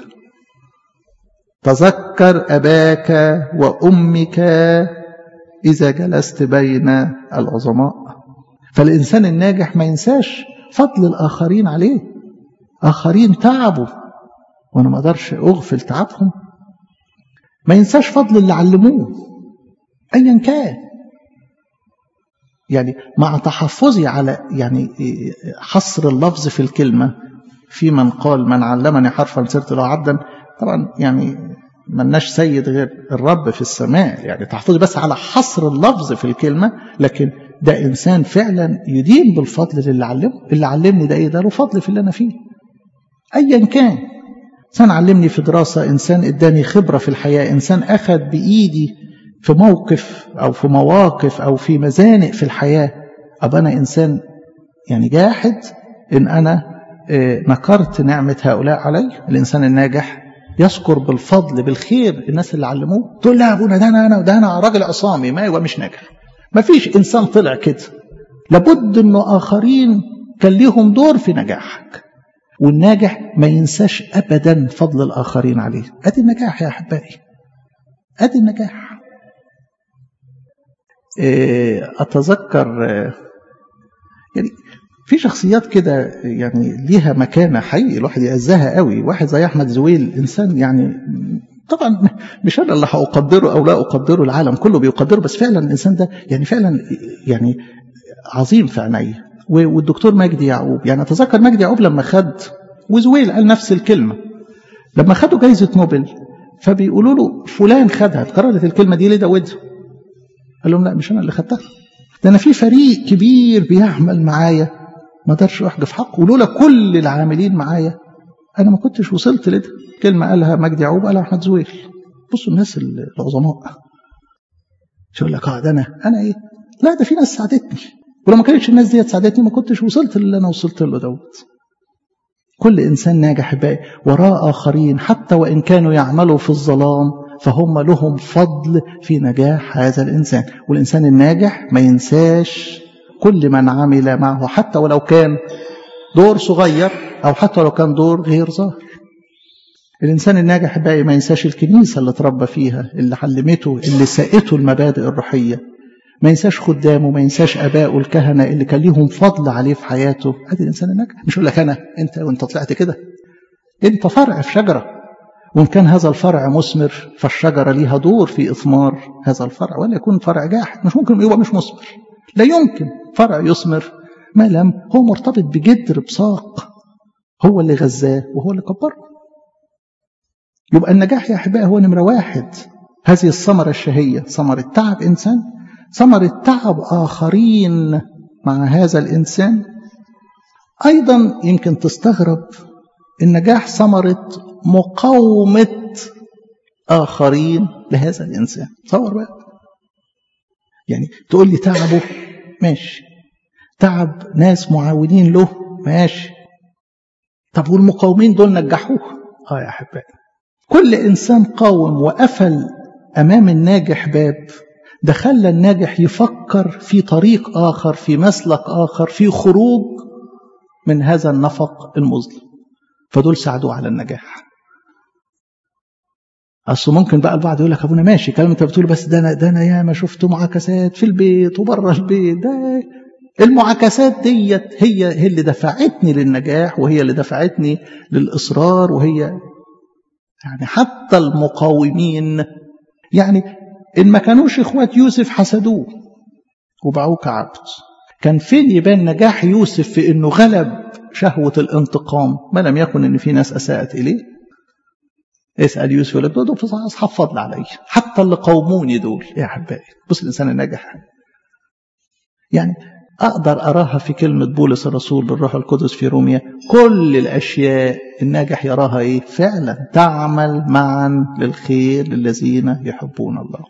تذكر أباك وأمك إذا جلست بين العظماء فالإنسان الناجح ما ينساش فضل الآخرين عليه آخرين تعبوا وأنا ما أقدرش أغفل تعبهم ما ينساش فضل اللي علموه أيا كان يعني مع تحفظي على يعني حصر اللفظ في الكلمة في من قال من علمني حرفا صرت له عبدا طبعا يعني ملناش سيد غير الرب في السماء يعني تحفظي بس على حصر اللفظ في الكلمة لكن ده إنسان فعلا يدين بالفضل للي علمه اللي علمني ده إيه ده له فضل في اللي أنا فيه أيا كان إنسان علمني في دراسة إنسان إداني خبرة في الحياة إنسان أخذ بإيدي في موقف أو في مواقف أو في مزانق في الحياة أبقى أنا إنسان يعني جاحد إن أنا نكرت نعمة هؤلاء علي الإنسان الناجح يذكر بالفضل بالخير الناس اللي علموه تقول لا ابونا ده انا انا ده انا راجل عصامي ما هو مش ناجح ما فيش انسان طلع كده لابد انه اخرين كان ليهم دور في نجاحك والناجح ما ينساش ابدا فضل الاخرين عليه ادي النجاح يا احبائي ادي النجاح اتذكر يعني في شخصيات كده يعني ليها مكانه حقيقي الواحد يعزها قوي واحد زي احمد زويل انسان يعني طبعا مش انا اللي هقدره او لا اقدره العالم كله بيقدره بس فعلا الانسان ده يعني فعلا يعني عظيم في عينيا والدكتور مجدي يعقوب يعني اتذكر مجدي يعقوب لما خد وزويل قال نفس الكلمه لما خدوا جايزه نوبل فبيقولوا له فلان خدها اتكررت الكلمه دي ليه داودها قال لهم لا مش انا اللي خدتها ده انا في فريق كبير بيعمل معايا ما اقدرش احجف حقه ولولا كل العاملين معايا انا ما كنتش وصلت لده كلمه قالها مجدي يعقوب قالها احمد زويل بصوا الناس العظماء شو يقول لك اه ده انا انا ايه لا ده في ناس ساعدتني ولو ما كانتش الناس ديت ساعدتني ما كنتش وصلت للي انا وصلت له دوت كل انسان ناجح باقي وراه اخرين حتى وان كانوا يعملوا في الظلام فهم لهم فضل في نجاح هذا الانسان والانسان الناجح ما ينساش كل من عمل معه حتى ولو كان دور صغير أو حتى لو كان دور غير ظاهر الإنسان الناجح باقي ما ينساش الكنيسة اللي اتربى فيها اللي علمته اللي ساقته المبادئ الروحية ما ينساش خدامه ما ينساش أبائه الكهنة اللي كان ليهم فضل عليه في حياته ادي الإنسان الناجح مش يقول لك أنا أنت وأنت طلعت كده أنت فرع في شجرة وإن كان هذا الفرع مثمر فالشجرة ليها دور في إثمار هذا الفرع ولا يكون فرع جاحد مش ممكن يبقى مش مثمر لا يمكن فرع يثمر ما لم هو مرتبط بجدر بساق هو اللي غذاه وهو اللي كبره يبقى النجاح يا أحبائي هو نمرة واحد هذه الثمرة الشهية ثمرة تعب إنسان ثمرة تعب آخرين مع هذا الإنسان أيضا يمكن تستغرب النجاح ثمرة مقاومة آخرين لهذا الإنسان تصور بقى يعني تقول لي تعبه ماشي تعب ناس معاونين له ماشي طب والمقاومين دول نجحوه اه يا احبائي كل انسان قاوم وقفل امام الناجح باب ده خلى الناجح يفكر في طريق اخر في مسلك اخر في خروج من هذا النفق المظلم فدول ساعدوه على النجاح اصل ممكن بقى البعض يقول لك ابونا ماشي كلام انت بتقول بس ده انا ده انا ياما شفت معاكسات في البيت وبره البيت ده المعاكسات ديت هي هي اللي دفعتني للنجاح وهي اللي دفعتني للاصرار وهي يعني حتى المقاومين يعني ان ما كانوش اخوات يوسف حسدوه وباعوه كعبد كان فين يبان نجاح يوسف في انه غلب شهوة الانتقام ما لم يكن ان في ناس اساءت اليه اسال يوسف يقول لك دول اصحاب فضل علي حتى اللي قوموني دول يا احبائي بص الانسان الناجح يعني اقدر اراها في كلمه بولس الرسول بالروح القدس في روميا كل الاشياء الناجح يراها ايه فعلا تعمل معا للخير للذين يحبون الله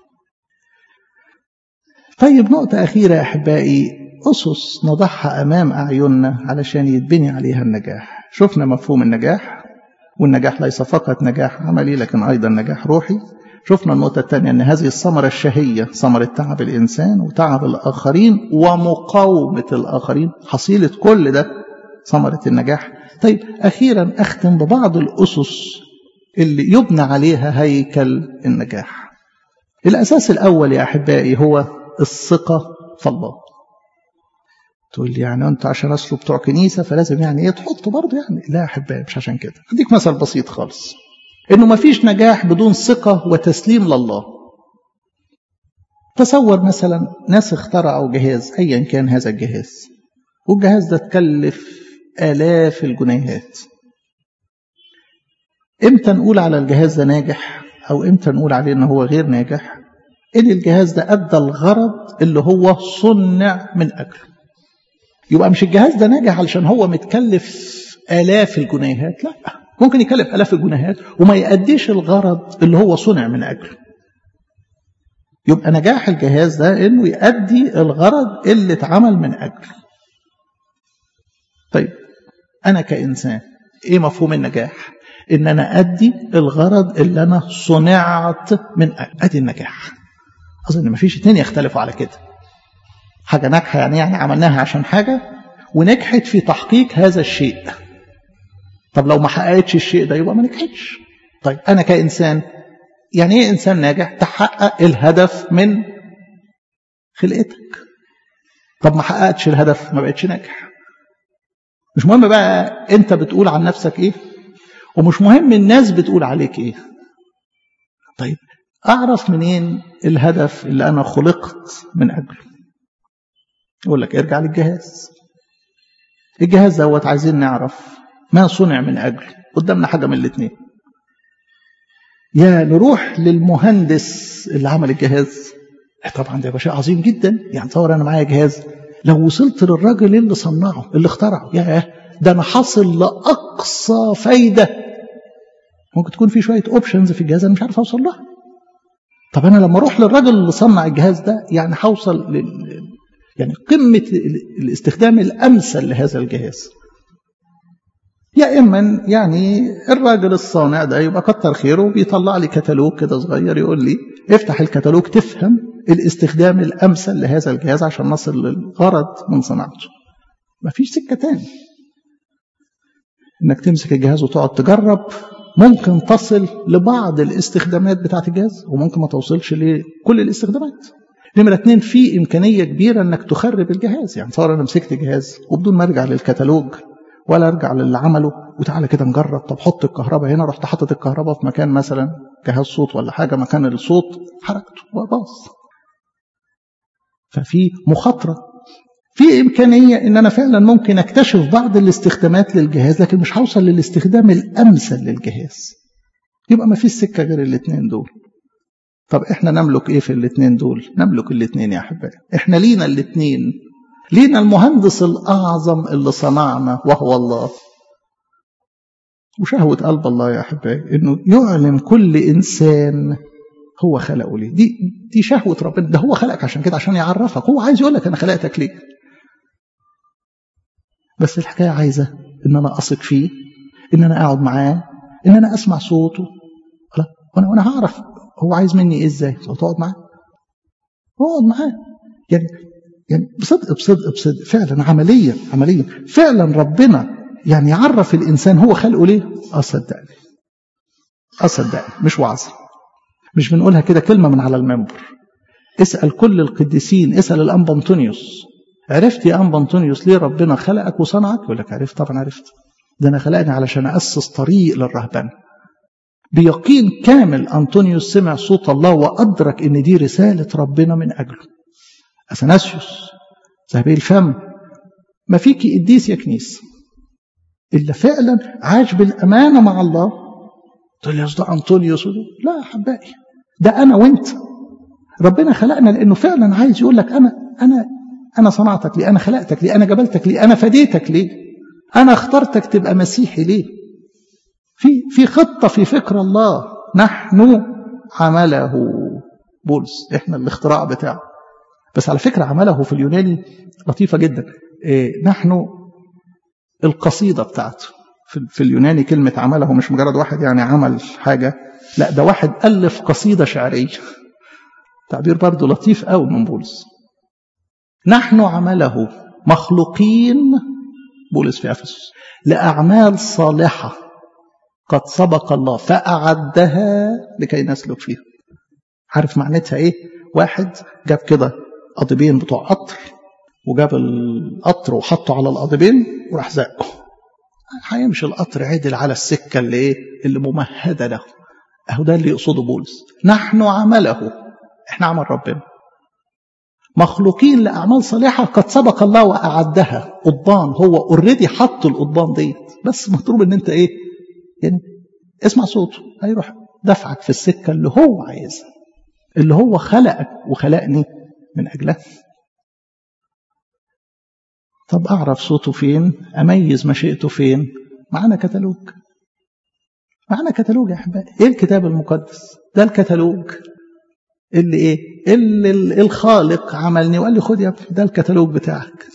طيب نقطه اخيره يا احبائي اسس نضعها امام اعيننا علشان يتبني عليها النجاح شفنا مفهوم النجاح والنجاح ليس فقط نجاح عملي لكن أيضا نجاح روحي شفنا النقطة الثانية أن هذه الثمرة الشهية ثمرة تعب الإنسان وتعب الآخرين ومقاومة الآخرين حصيلة كل ده ثمرة النجاح طيب أخيرا أختم ببعض الأسس اللي يبنى عليها هيكل النجاح الأساس الأول يا أحبائي هو الثقة في الله تقول لي يعني انتوا عشان اصله بتوع كنيسه فلازم يعني ايه تحطوا برضه يعني لا يا احبائي مش عشان كده اديك مثل بسيط خالص انه ما فيش نجاح بدون ثقه وتسليم لله تصور مثلا ناس اخترعوا جهاز ايا كان هذا الجهاز والجهاز ده تكلف الاف الجنيهات امتى نقول على الجهاز ده ناجح او امتى نقول عليه ان هو غير ناجح ان الجهاز ده ادى الغرض اللي هو صنع من اجله يبقى مش الجهاز ده ناجح علشان هو متكلف آلاف الجنيهات لا ممكن يكلف آلاف الجنيهات وما يأديش الغرض اللي هو صنع من أجله يبقى نجاح الجهاز ده انه يؤدي الغرض اللي اتعمل من اجله طيب انا كانسان ايه مفهوم النجاح ان انا ادي الغرض اللي انا صنعت من اجله ادي النجاح اظن مفيش اتنين يختلفوا على كده حاجة ناجحة يعني يعني عملناها عشان حاجة ونجحت في تحقيق هذا الشيء طب لو ما حققتش الشيء ده يبقى ما نجحتش طيب أنا كإنسان يعني إيه إنسان ناجح تحقق الهدف من خلقتك طب ما حققتش الهدف ما بقتش ناجح مش مهم بقى أنت بتقول عن نفسك إيه ومش مهم الناس بتقول عليك إيه طيب أعرف منين الهدف اللي أنا خلقت من أجله يقول لك ارجع للجهاز الجهاز دوت عايزين نعرف ما صنع من أجله قدامنا حاجة من الاثنين يا نروح للمهندس اللي عمل الجهاز طبعا ده يبقى شيء عظيم جدا يعني تصور انا معايا جهاز لو وصلت للراجل اللي صنعه اللي اخترعه يا ده انا حاصل لاقصى فايده ممكن تكون في شويه اوبشنز في الجهاز انا مش عارف اوصل لها طب انا لما اروح للراجل اللي صنع الجهاز ده يعني هوصل لل... يعني قمه الاستخدام الامثل لهذا الجهاز يا اما يعني الراجل الصانع ده يبقى كتر خيره بيطلع لي كتالوج كده صغير يقول لي افتح الكتالوج تفهم الاستخدام الامثل لهذا الجهاز عشان نصل للغرض من صناعته مفيش سكه تاني انك تمسك الجهاز وتقعد تجرب ممكن تصل لبعض الاستخدامات بتاعت الجهاز وممكن ما توصلش لكل الاستخدامات نمرة اتنين في إمكانية كبيرة إنك تخرب الجهاز يعني صار أنا مسكت جهاز وبدون ما أرجع للكتالوج ولا أرجع للي عمله وتعالى كده نجرب طب حط الكهرباء هنا رحت حاطط الكهرباء في مكان مثلا جهاز صوت ولا حاجة مكان الصوت حركته وباظ ففي مخاطرة في إمكانية إن أنا فعلا ممكن أكتشف بعض الاستخدامات للجهاز لكن مش هوصل للاستخدام الأمثل للجهاز يبقى ما فيش سكة غير الاثنين دول طب احنا نملك ايه في الاثنين دول نملك الاثنين يا احبائي احنا لينا الاثنين لينا المهندس الاعظم اللي صنعنا وهو الله وشهوة قلب الله يا احبائي انه يعلم كل انسان هو خلقه ليه دي دي شهوة ربنا ده هو خلقك عشان كده عشان يعرفك هو عايز يقول لك انا خلقتك ليه بس الحكاية عايزة ان انا اثق فيه ان انا اقعد معاه ان انا اسمع صوته لا وانا وانا هعرف هو عايز مني ايه ازاي تقعد معاه اقعد معاه يعني يعني بصدق بصدق بصدق فعلا عمليا عمليا فعلا ربنا يعني يعرف الانسان هو خلقه ليه اصدقني اصدقني مش وعظ مش بنقولها كده كلمه من على المنبر اسال كل القديسين اسال الانبا انطونيوس عرفت يا انبا انطونيوس ليه ربنا خلقك وصنعك يقول لك عرفت طبعا عرفت ده انا خلقني علشان اسس طريق للرهبنه بيقين كامل أنطونيوس سمع صوت الله وأدرك إن دي رسالة ربنا من أجله اثناسيوس ذهبي الفم ما فيكي قديس يا كنيسه الا فعلا عاش بالامانه مع الله تقول لي ده انطونيوس لا يا حبائي ده انا وانت ربنا خلقنا لانه فعلا عايز يقول لك انا انا انا صنعتك ليه انا خلقتك ليه انا جبلتك ليه انا فديتك ليه انا اخترتك تبقى مسيحي ليه في في خطه في فكر الله نحن عمله بولس احنا الاختراع بتاعه بس على فكره عمله في اليوناني لطيفه جدا إيه نحن القصيده بتاعته في, في اليوناني كلمه عمله مش مجرد واحد يعني عمل حاجه لا ده واحد الف قصيده شعريه تعبير برضه لطيف قوي من بولس نحن عمله مخلوقين بولس في افسس لاعمال صالحه قد سبق الله فاعدها لكي نسلك فيها عارف معناتها ايه واحد جاب كده قضيبين بتوع قطر وجاب القطر وحطه على القضيبين وراح زقه هيمشي القطر عدل على السكه اللي ايه اللي ممهده له اهو ده اللي يقصده بولس نحن عمله احنا عمل ربنا مخلوقين لاعمال صالحه قد سبق الله واعدها قضبان هو اوريدي حط القضبان ديت بس مطلوب ان انت ايه يعني اسمع صوته هيروح دفعك في السكه اللي هو عايزها اللي هو خلقك وخلقني من اجلها طب اعرف صوته فين اميز مشيئته فين معانا كتالوج معانا كتالوج يا احبائي ايه الكتاب المقدس ده الكتالوج اللي ايه اللي الخالق عملني وقال لي خد يا ابني ده الكتالوج بتاعك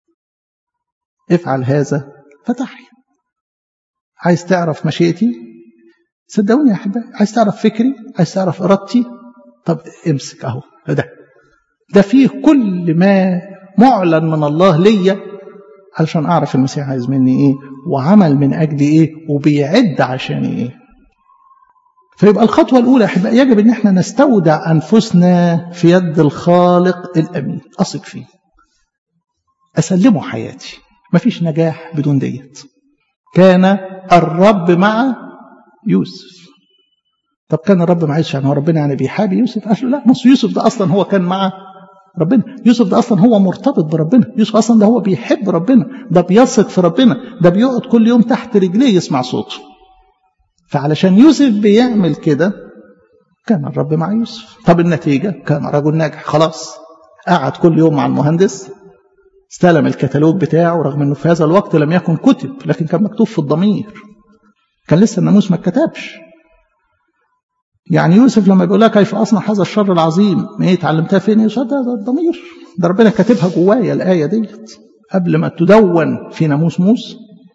افعل هذا فتحي عايز تعرف مشيئتي صدقوني يا احبائي عايز تعرف فكري عايز تعرف ارادتي طب امسك اهو ده ده فيه كل ما معلن من الله ليا علشان اعرف المسيح عايز مني ايه وعمل من اجلي ايه وبيعد عشاني ايه فيبقى الخطوة الأولى أحباء يجب أن احنا نستودع أنفسنا في يد الخالق الأمين أثق فيه أسلمه حياتي مفيش نجاح بدون ديت كان الرب مع يوسف طب كان الرب مع يوسف يعني هو ربنا يعني بيحابي يوسف قال له لا مصر يوسف ده أصلا هو كان مع ربنا يوسف ده أصلا هو مرتبط بربنا يوسف أصلا ده هو بيحب ربنا ده بيثق في ربنا ده بيقعد كل يوم تحت رجليه يسمع صوته فعلشان يوسف بيعمل كده كان الرب مع يوسف طب النتيجة كان رجل ناجح خلاص قعد كل يوم مع المهندس استلم الكتالوج بتاعه رغم انه في هذا الوقت لم يكن كتب لكن كان مكتوب في الضمير كان لسه الناموس ما اتكتبش يعني يوسف لما بيقول لك كيف اصنع هذا الشر العظيم ايه اتعلمتها فين يوسف ده, ده الضمير ده ربنا كاتبها جوايا الايه ديت قبل ما تدون في ناموس موسى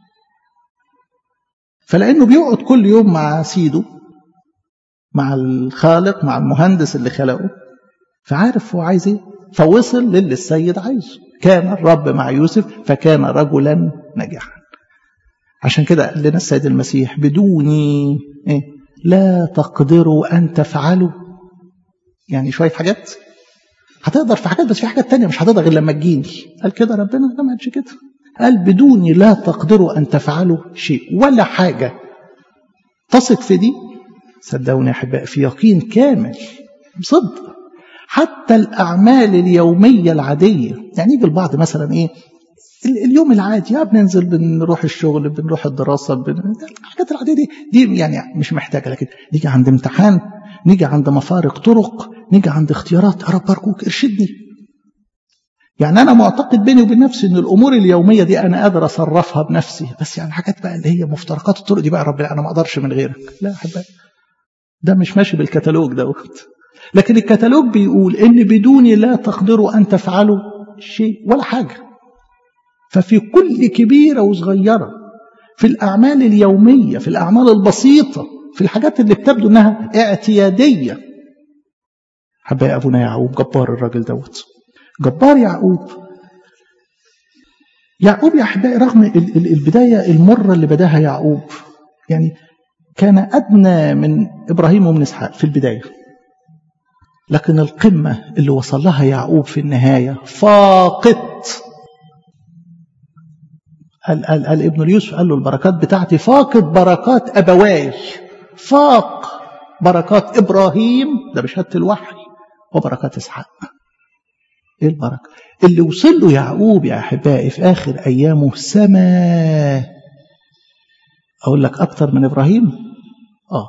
فلانه بيقعد كل يوم مع سيده مع الخالق مع المهندس اللي خلقه فعارف هو عايز ايه فوصل للي السيد عايزه كان الرب مع يوسف فكان رجلا ناجحا عشان كده قال لنا السيد المسيح بدوني إيه؟ لا تقدروا أن تفعلوا يعني شوية حاجات هتقدر في حاجات بس في حاجات تانية مش هتقدر غير لما تجيني قال كده ربنا لا ما قالش كده قال بدوني لا تقدروا أن تفعلوا شيء ولا حاجة تثق في دي صدقوني يا أحبائي في يقين كامل بصدق حتى الأعمال اليومية العادية يعني يجي البعض مثلا إيه اليوم العادي يا بننزل بنروح الشغل بنروح الدراسة بن... الحاجات العادية دي دي يعني مش محتاجة لكن نيجي عند امتحان نيجي عند مفارق طرق نيجي عند اختيارات يا رب أرجوك ارشدني يعني أنا معتقد بيني وبين نفسي إن الأمور اليومية دي أنا قادر أصرفها بنفسي بس يعني حاجات بقى اللي هي مفترقات الطرق دي بقى يا رب أنا ما أقدرش من غيرك لا يا حبايبي ده مش ماشي بالكتالوج دوت لكن الكتالوج بيقول إن بدوني لا تقدروا أن تفعلوا شيء ولا حاجة ففي كل كبيرة وصغيرة في الأعمال اليومية في الأعمال البسيطة في الحاجات اللي بتبدو أنها اعتيادية حبايا أبونا يعقوب جبار الراجل دوت جبار يعقوب يعقوب يا أحبائي رغم البداية المرة اللي بداها يعقوب يعني كان أدنى من إبراهيم ومن إسحاق في البداية لكن القمة اللي وصل لها يعقوب في النهاية فاقت قال, قال, قال ابن اليوسف قال له البركات بتاعتي فاقت بركات أبواي فاق بركات إبراهيم ده بشهادة الوحي وبركات إسحاق ايه البركه اللي وصل له يعقوب يا احبائي في اخر ايامه سما اقول لك اكتر من ابراهيم اه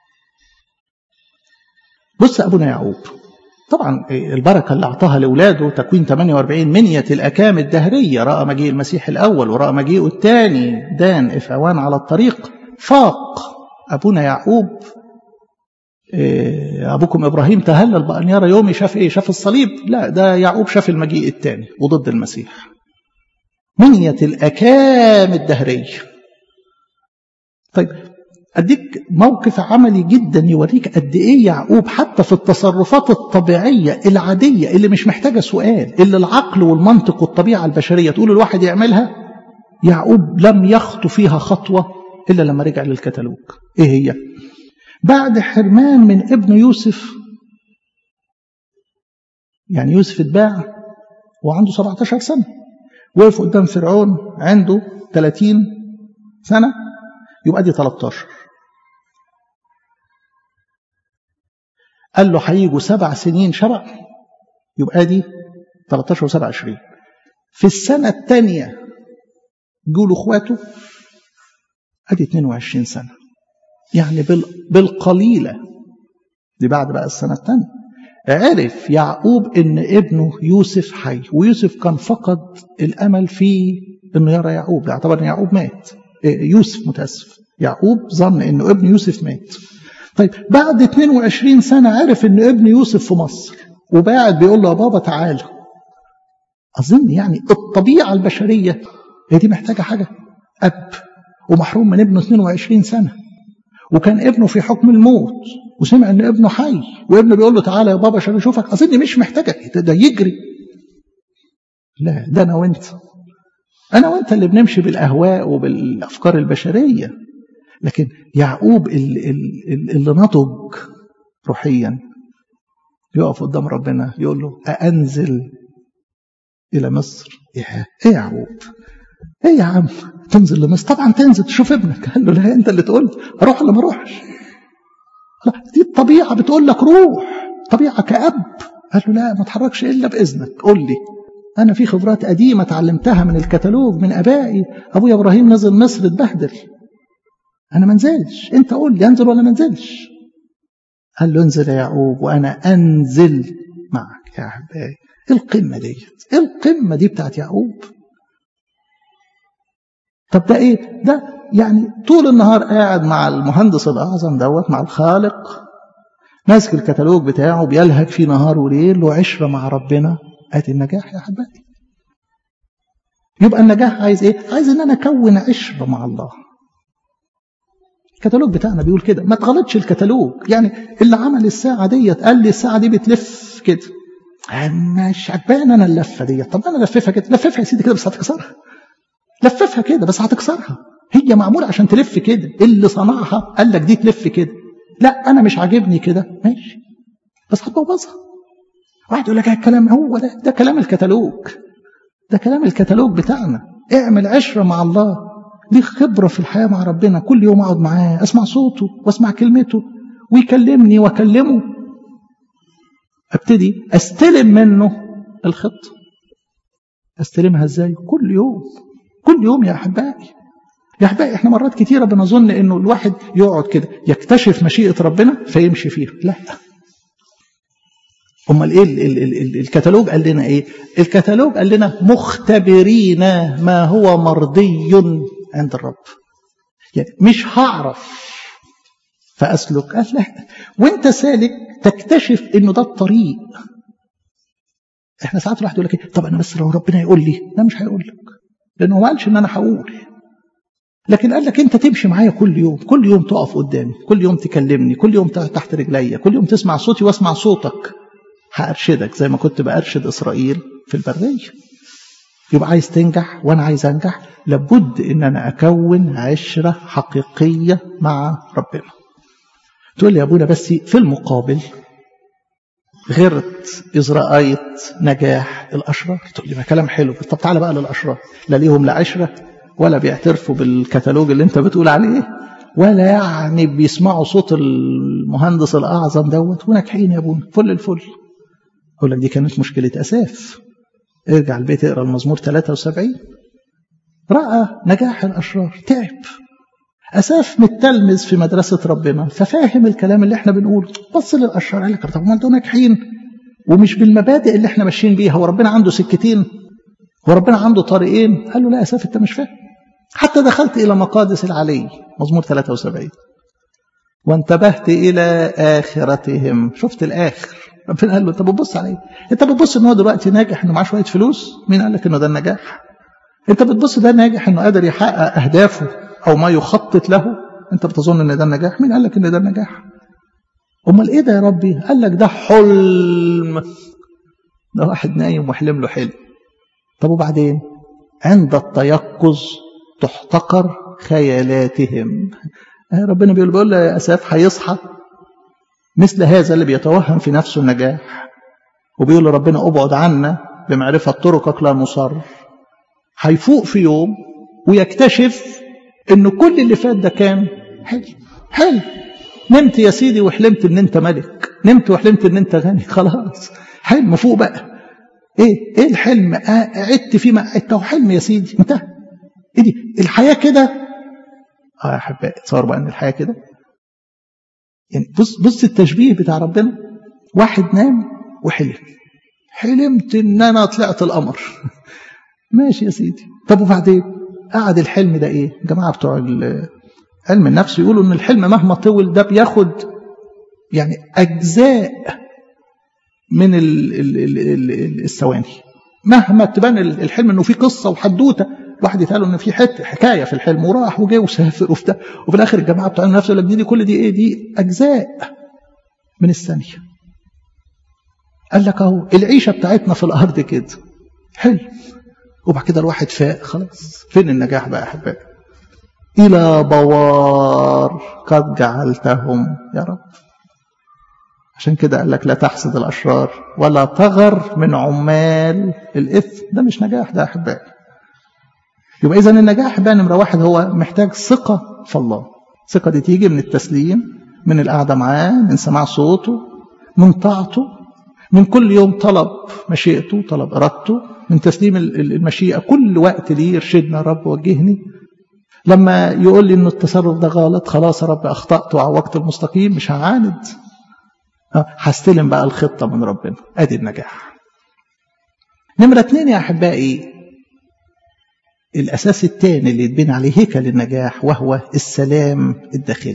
بص ابونا يعقوب طبعا البركه اللي اعطاها لاولاده تكوين 48 منيه الاكام الدهريه راى مجيء المسيح الاول وراى مجيئه الثاني دان افعوان على الطريق فاق ابونا يعقوب أبوكم إبراهيم تهلل بأن يرى يومي شاف إيه شاف الصليب لا ده يعقوب شاف المجيء الثاني وضد المسيح منية الأكام الدهرية طيب أديك موقف عملي جدا يوريك قد إيه يعقوب حتى في التصرفات الطبيعية العادية اللي مش محتاجة سؤال اللي العقل والمنطق والطبيعة البشرية تقول الواحد يعملها يعقوب لم يخطو فيها خطوة إلا لما رجع للكتالوج إيه هي؟ بعد حرمان من ابن يوسف يعني يوسف اتباع وعنده 17 سنة وقف قدام فرعون عنده 30 سنة يبقى دي 13 قال له هيجوا سبع سنين شبع يبقى دي 13 و7 20 في السنة الثانية جوا له اخواته ادي 22 سنة يعني بالقليلة دي بعد بقى السنة الثانية عرف يعقوب ان ابنه يوسف حي ويوسف كان فقد الامل في انه يرى يعقوب يعتبر ان يعقوب مات يوسف متاسف يعقوب ظن انه ابن يوسف مات طيب بعد 22 سنة عرف ان ابن يوسف في مصر وبعد بيقول له يا بابا تعالى اظن يعني الطبيعة البشرية هي دي محتاجة حاجة اب ومحروم من ابنه 22 سنة وكان ابنه في حكم الموت وسمع ان ابنه حي وابنه بيقول له تعالى يا بابا عشان اشوفك اظن مش محتاجه ده, ده يجري لا ده انا وانت انا وانت اللي بنمشي بالاهواء وبالافكار البشريه لكن يعقوب اللي, اللي نضج روحيا يقف قدام ربنا يقول له أأنزل إلى مصر إيه يا يعقوب إيه يا عم تنزل لمصر طبعا تنزل تشوف ابنك قال له لا انت اللي تقول اروح ولا ما اروحش دي الطبيعه بتقول لك روح طبيعه كاب قال له لا ما اتحركش الا باذنك قول لي انا في خبرات قديمه اتعلمتها من الكتالوج من ابائي ابويا ابراهيم نزل مصر اتبهدل انا ما انزلش انت قول لي انزل ولا ما انزلش قال له انزل يا يعقوب وانا انزل معك يا احبائي ايه القمه ديت ايه القمه دي بتاعت يعقوب طب ده ايه ده يعني طول النهار قاعد مع المهندس الاعظم دوت مع الخالق ماسك الكتالوج بتاعه بيلهج فيه نهار وليل وعشره مع ربنا ادي النجاح يا احبائي يبقى النجاح عايز ايه عايز ان انا اكون عشره مع الله الكتالوج بتاعنا بيقول كده ما تغلطش الكتالوج يعني اللي عمل الساعه ديت قال لي الساعه دي بتلف كده مش عجباني انا اللفه ديت طب انا لففها كده لففها يا سيدي كده بس هتكسرها لففها كده بس هتكسرها هي معمولة عشان تلف كده اللي صنعها قال لك دي تلف كده لا أنا مش عاجبني كده ماشي بس هتبوظها واحد يقول لك الكلام هو ده ده كلام الكتالوج ده كلام الكتالوج بتاعنا اعمل عشرة مع الله ليك خبرة في الحياة مع ربنا كل يوم أقعد معاه أسمع صوته وأسمع كلمته ويكلمني وأكلمه أبتدي أستلم منه الخطة أستلمها إزاي كل يوم كل يوم يا أحبائي يا أحبائي إحنا مرات كتيرة بنظن إنه الواحد يقعد كده يكتشف مشيئة ربنا فيمشي فيها لا أمال إيه ال ال ال ال الكتالوج قال لنا إيه الكتالوج قال لنا مختبرين ما هو مرضي عند الرب يعني مش هعرف فأسلك قال لا وانت سالك تكتشف انه ده الطريق احنا ساعات الواحد يقول لك ايه طب انا بس لو ربنا يقول لي لا مش هيقول لك لانه ما قالش ان انا هقول لكن قال لك انت تمشي معايا كل يوم كل يوم تقف قدامي كل يوم تكلمني كل يوم تحت رجليا كل يوم تسمع صوتي واسمع صوتك هارشدك زي ما كنت بارشد اسرائيل في البريه يبقى عايز تنجح وانا عايز انجح لابد ان انا اكون عشره حقيقيه مع ربنا تقول لي يا ابونا بس في المقابل غيرت إذ رأيت نجاح الأشرار تقول لي ما كلام حلو طب تعالى بقى للأشرار لا ليهم لا عشرة ولا بيعترفوا بالكتالوج اللي انت بتقول عليه ولا يعني بيسمعوا صوت المهندس الأعظم دوت وناجحين يا ابونا فل الفل أقول لك دي كانت مشكلة أساف ارجع البيت اقرا المزمور 73 رأى نجاح الأشرار تعب أساف متلمذ في مدرسة ربنا ففاهم الكلام اللي احنا بنقوله بص للأشرار قال لك طب ما انتوا ناجحين ومش بالمبادئ اللي احنا ماشيين بيها وربنا عنده سكتين وربنا عنده طريقين قال له لا أساف انت مش فاهم حتى دخلت إلى مقادس العلي مزمور 73 وانتبهت إلى آخرتهم شفت الآخر ربنا قال له انت بتبص على ايه؟ انت بتبص ان هو دلوقتي ناجح انه معاه شويه فلوس مين قال لك انه ده النجاح؟ انت بتبص ده ناجح انه قادر يحقق اهدافه او ما يخطط له انت بتظن ان ده النجاح مين قال لك ان ده النجاح؟ امال ايه ده يا ربي؟ قال لك ده حلم ده واحد نايم وحلم له حلم طب وبعدين؟ عند التيقظ تحتقر خيالاتهم ربنا بيقول بيقول له يا اساف هيصحى مثل هذا اللي بيتوهم في نفسه النجاح وبيقول لربنا ابعد عنا بمعرفة طرقك لا نصر هيفوق في يوم ويكتشف ان كل اللي فات ده كان حلم حلم نمت يا سيدي وحلمت ان انت ملك نمت وحلمت ان انت غني خلاص حلم فوق بقى ايه ايه الحلم قعدت فيه ما قعدت حلم يا سيدي انتهى ايه دي الحياه كده اه يا حبايبي تصور بقى ان الحياه كده يعني بص بص التشبيه بتاع ربنا واحد نام وحلم حلمت ان انا طلعت القمر ماشي يا سيدي طب وبعدين قعد الحلم ده ايه الجماعه بتوع علم النفس يقولوا ان الحلم مهما طول ده بياخد يعني اجزاء من الثواني مهما تبان الحلم انه في قصه وحدوته واحد يتقال ان في حته حكايه في الحلم وراح وجه وسافر وفي وفي الاخر الجماعه بتوع النفس يقول لك دي, دي كل دي ايه دي اجزاء من الثانيه قال لك اهو العيشه بتاعتنا في الارض كده حلو وبعد كده الواحد فاق خلاص فين النجاح بقى يا احبائي الى بوار قد جعلتهم يا رب عشان كده قال لك لا تحسد الاشرار ولا تغر من عمال الاثم ده مش نجاح ده يا احبائي يبقى إذا النجاح بقى نمرة واحد هو محتاج ثقة في الله الثقة دي تيجي من التسليم من القعدة معاه من سماع صوته من طاعته من كل يوم طلب مشيئته طلب إرادته من تسليم المشيئة كل وقت ليه يرشدنا رب وجهني لما يقول لي إن التصرف ده غلط خلاص يا رب أخطأت وعوجت المستقيم مش هعاند هستلم بقى الخطة من ربنا أدي النجاح نمرة اتنين يا أحبائي الأساس الثاني اللي يتبني عليه هيكل النجاح وهو السلام الداخلي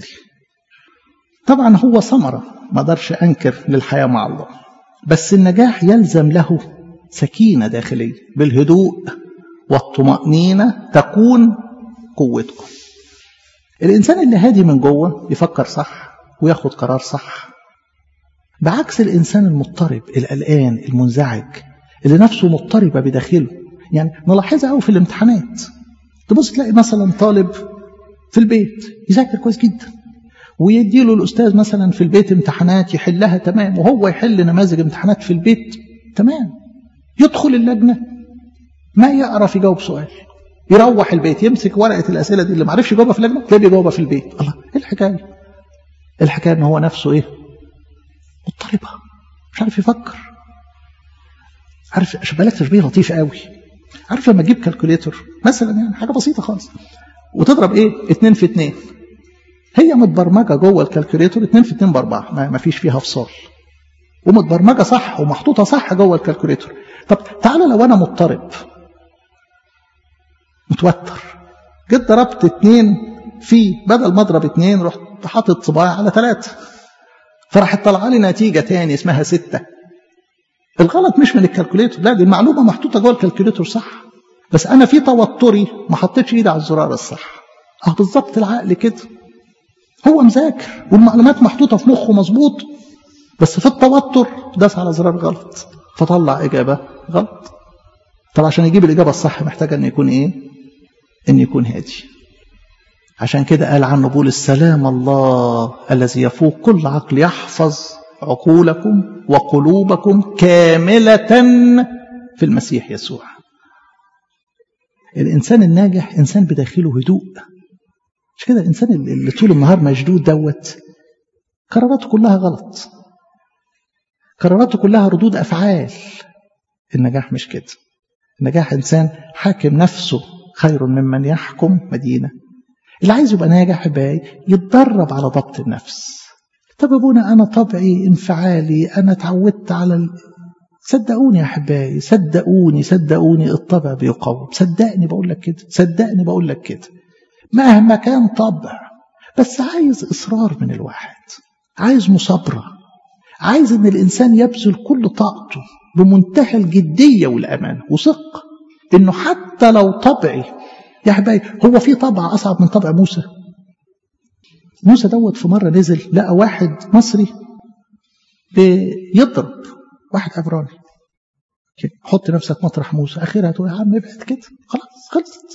طبعا هو ثمرة ما اقدرش أنكر للحياة مع الله بس النجاح يلزم له سكينة داخلية بالهدوء والطمأنينة تكون قوتكم الإنسان اللي هادي من جوه يفكر صح وياخد قرار صح بعكس الإنسان المضطرب القلقان المنزعج اللي نفسه مضطربة بداخله يعني نلاحظها قوي في الامتحانات تبص تلاقي مثلا طالب في البيت يذاكر كويس جدا ويدي له الاستاذ مثلا في البيت امتحانات يحلها تمام وهو يحل نماذج امتحانات في البيت تمام يدخل اللجنه ما يعرف يجاوب سؤال يروح البيت يمسك ورقه الاسئله دي اللي ما عرفش يجاوبها في اللجنه تلاقيه بيجاوبها في البيت الله ايه الحكايه الحكايه ان هو نفسه ايه مضطربه مش عارف يفكر عارف اشبه لك تشبيه لطيف قوي عارف لما تجيب كالكوليتور مثلا يعني حاجه بسيطه خالص وتضرب ايه 2 في 2 هي متبرمجه جوه الكالكوليتور 2 في 2 باربعه ما فيش فيها فصال ومتبرمجه صح ومحطوطه صح جوه الكالكوليتور طب تعالى لو انا مضطرب متوتر جيت ضربت 2 في بدل ما اضرب 2 رحت حاطط صباعي على 3 فراحت طالعه لي نتيجه تاني اسمها 6 الغلط مش من الكالكوليتور لا دي المعلومه محطوطه جوه الكالكوليتور صح بس انا في توتري ما حطيتش ايدي على الزرار الصح اه بالظبط العقل كده هو مذاكر والمعلومات محطوطه في مخه مظبوط بس في التوتر داس على زرار غلط فطلع اجابه غلط طب عشان يجيب الاجابه الصح محتاج ان يكون ايه ان يكون هادي عشان كده قال عنه بول السلام الله الذي يفوق كل عقل يحفظ عقولكم وقلوبكم كاملة في المسيح يسوع الإنسان الناجح إنسان بداخله هدوء مش كده الإنسان اللي طول النهار مشدود دوت قراراته كلها غلط قراراته كلها ردود أفعال النجاح مش كده النجاح إنسان حاكم نفسه خير ممن يحكم مدينة اللي عايز يبقى ناجح باي يتدرب على ضبط النفس طب ابونا انا طبعي انفعالي انا اتعودت على ال... صدقوني يا احبائي صدقوني صدقوني الطبع بيقوم صدقني بقول لك كده صدقني بقول لك كده مهما كان طبع بس عايز اصرار من الواحد عايز مصابره عايز ان الانسان يبذل كل طاقته بمنتهى الجديه والامان وثق انه حتى لو طبعي يا حبايبي هو في طبع اصعب من طبع موسى موسى دوت في مره نزل لقى واحد مصري بيضرب واحد عبراني حط نفسك مطرح موسى اخرها تقول يا عم ابعد كده خلاص خلصت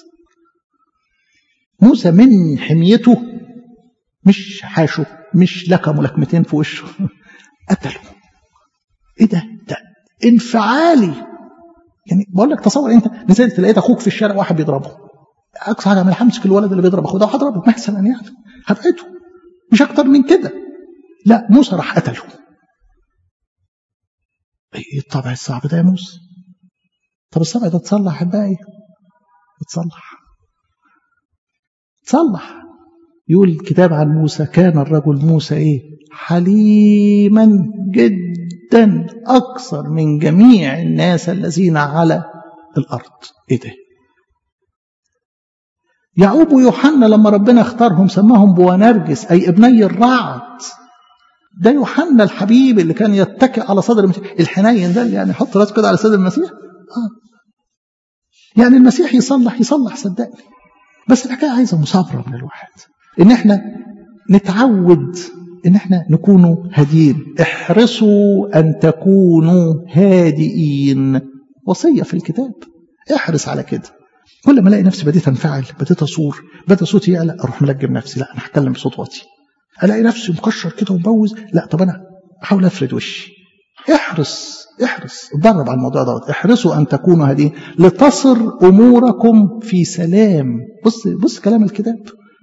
موسى من حميته مش حاشه مش لكم لكمتين في وشه قتله ايه ده ده انفعالي يعني بقول لك تصور انت نزلت لقيت اخوك في الشارع واحد بيضربه اقصى حاجه اعمل همسك الولد اللي بيضرب اخوه ده وهضربه مثلا يعني هبعده مش اكتر من كده لا موسى راح قتله ايه الطبع الصعب ده يا موسى طب الطبع ده اتصلح احبائي اتصلح تصلح يقول الكتاب عن موسى كان الرجل موسى ايه حليما جدا اكثر من جميع الناس الذين على الارض ايه ده يعقوب ويوحنا لما ربنا اختارهم سماهم بوانرجس أي ابني الرعد ده يوحنا الحبيب اللي كان يتكئ على صدر المسيح الحنين ده يعني يحط راسه كده على صدر المسيح آه. يعني المسيح يصلح يصلح صدقني بس الحكايه عايزه مثابره من الواحد ان احنا نتعود ان احنا نكونوا هاديين احرصوا ان تكونوا هادئين وصيه في الكتاب احرص على كده كل ما الاقي نفسي بديت انفعل بديت اصور بدا صوتي يعلى اروح ملجم نفسي لا انا هتكلم بصوت واطي الاقي نفسي مكشر كده ومبوز لا طب انا احاول افرد وشي احرص احرص اتدرب على الموضوع دوت احرصوا ان تكونوا هادين لتصر اموركم في سلام بص بص كلام الكتاب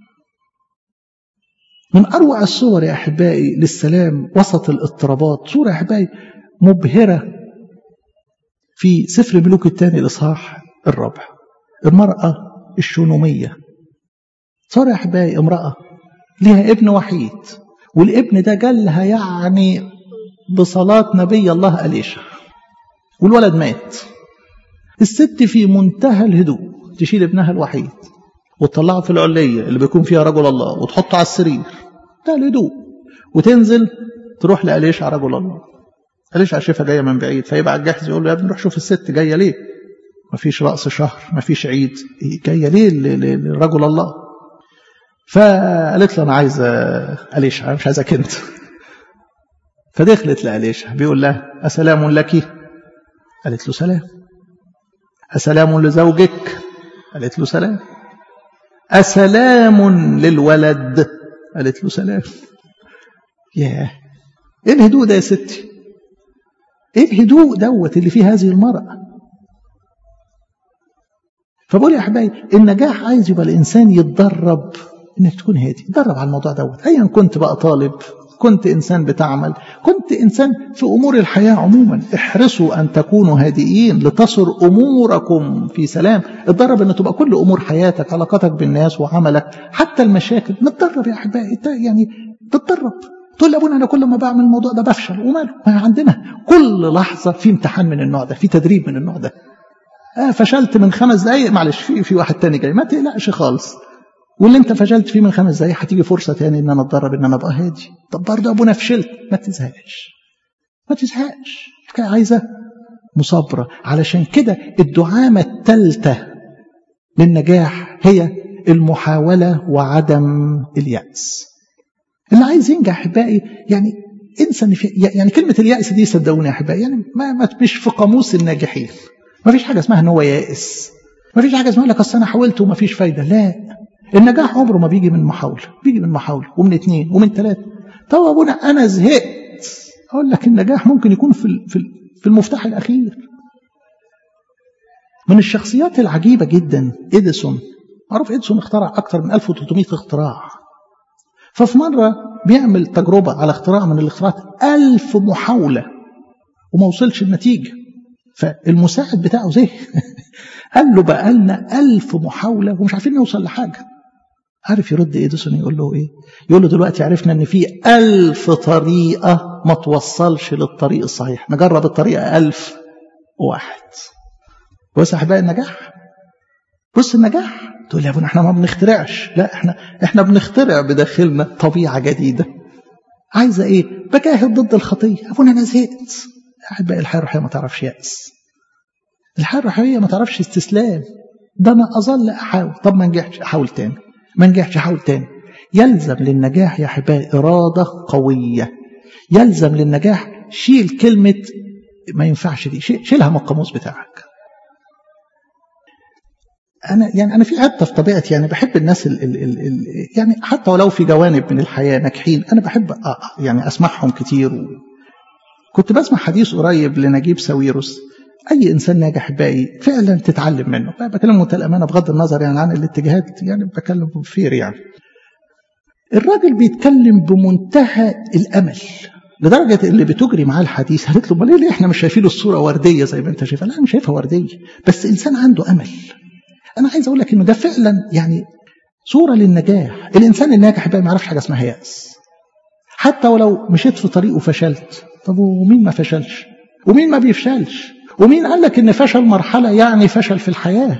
من اروع الصور يا احبائي للسلام وسط الاضطرابات صوره يا احبائي مبهره في سفر ملوك الثاني الاصحاح الرابع المرأة الشونومية صار يا أحبائي امرأة لها ابن وحيد والابن ده جالها يعني بصلاة نبي الله أليشع والولد مات الست في منتهى الهدوء تشيل ابنها الوحيد وتطلعه في العلية اللي بيكون فيها رجل الله وتحطه على السرير ده الهدوء وتنزل تروح لأليشع رجل الله أليشع شايفها جاية من بعيد فيبعت جاهز يقول له يا ابني روح شوف الست جاية ليه مفيش رأس شهر مفيش عيد جاية ليه لرجل الله فقالت له أنا عايزة أليشع مش عايزك أنت فدخلت لأليشع بيقول لها أسلام لك قالت له سلام أسلام لزوجك قالت له سلام أسلام للولد قالت له سلام ياه ايه الهدوء ده يا ستي ايه الهدوء دوت اللي فيه هذه المرأة فبقول يا احبائي النجاح عايز يبقى الانسان يتدرب انك تكون هادي تدرب على الموضوع دوت ايا كنت بقى طالب كنت انسان بتعمل كنت انسان في امور الحياه عموما احرصوا ان تكونوا هادئين لتصر اموركم في سلام اتدرب ان تبقى كل امور حياتك علاقاتك بالناس وعملك حتى المشاكل نتدرب يا احبائي يعني تتدرب تقول لي ابونا انا كل ما بعمل الموضوع ده بفشل وماله ما عندنا كل لحظه في امتحان من النوع ده في تدريب من النوع ده آه فشلت من خمس دقايق معلش في في واحد تاني جاي ما تقلقش خالص واللي انت فشلت فيه من خمس دقايق هتيجي فرصه تاني ان انا اتدرب ان انا ابقى هادي طب برضه ابونا فشلت ما تزهقش ما تزهقش الحكايه عايزه مصابره علشان كده الدعامه الثالثه للنجاح هي المحاوله وعدم الياس اللي عايز ينجح احبائي يعني انسى ان في يعني كلمه الياس دي صدقوني يا احبائي يعني ما, ما مش في قاموس الناجحين ما فيش حاجه اسمها ان هو يائس ما فيش حاجه اسمها لك اصل انا حاولت وما فيش فايده لا النجاح عمره ما بيجي من محاوله بيجي من محاوله ومن اثنين ومن ثلاثه طب ابونا انا زهقت اقول لك النجاح ممكن يكون في في المفتاح الاخير من الشخصيات العجيبه جدا اديسون معروف اديسون اخترع اكثر من 1300 اختراع ففي مره بيعمل تجربه على اختراع من الاختراعات ألف محاوله وما وصلش النتيجة فالمساعد بتاعه زي قال له بقى لنا ألف محاولة ومش عارفين نوصل لحاجة عارف يرد إيديسون يقول له إيه يقول له دلوقتي عرفنا إن في ألف طريقة ما توصلش للطريق الصحيح نجرب الطريقة ألف واحد بص يا أحبائي النجاح بص النجاح تقول لي يا ابونا احنا ما بنخترعش لا احنا احنا بنخترع بداخلنا طبيعة جديدة عايزة ايه بجاهد ضد الخطية ابونا انا زهقت احبائي الحياة الروحية ما تعرفش يأس الحياة الروحية ما تعرفش استسلام ده انا اظل احاول طب ما نجحش احاول تاني ما نجحش احاول تاني يلزم للنجاح يا احبائي إرادة قوية يلزم للنجاح شيل كلمة ما ينفعش دي شيلها من القاموس بتاعك انا يعني انا في حته في طبيعتي يعني بحب الناس ال ال ال ال يعني حتى ولو في جوانب من الحياه ناجحين انا بحب يعني اسمعهم كتير و كنت بسمع حديث قريب لنجيب ساويرس اي انسان ناجح باقي فعلا تتعلم منه بكلم منتهى الامانه بغض النظر يعني عن الاتجاهات يعني بكلم بفير يعني الراجل بيتكلم بمنتهى الامل لدرجه اللي بتجري معاه الحديث قالت له امال ليه احنا مش شايفين الصوره ورديه زي ما انت شايفها لا انا شايفها ورديه بس انسان عنده امل انا عايز اقول لك انه ده فعلا يعني صوره للنجاح الانسان الناجح بقى ما يعرفش حاجه اسمها ياس حتى ولو مشيت في طريق وفشلت طب ومين ما فشلش ومين ما بيفشلش ومين قال لك ان فشل مرحله يعني فشل في الحياه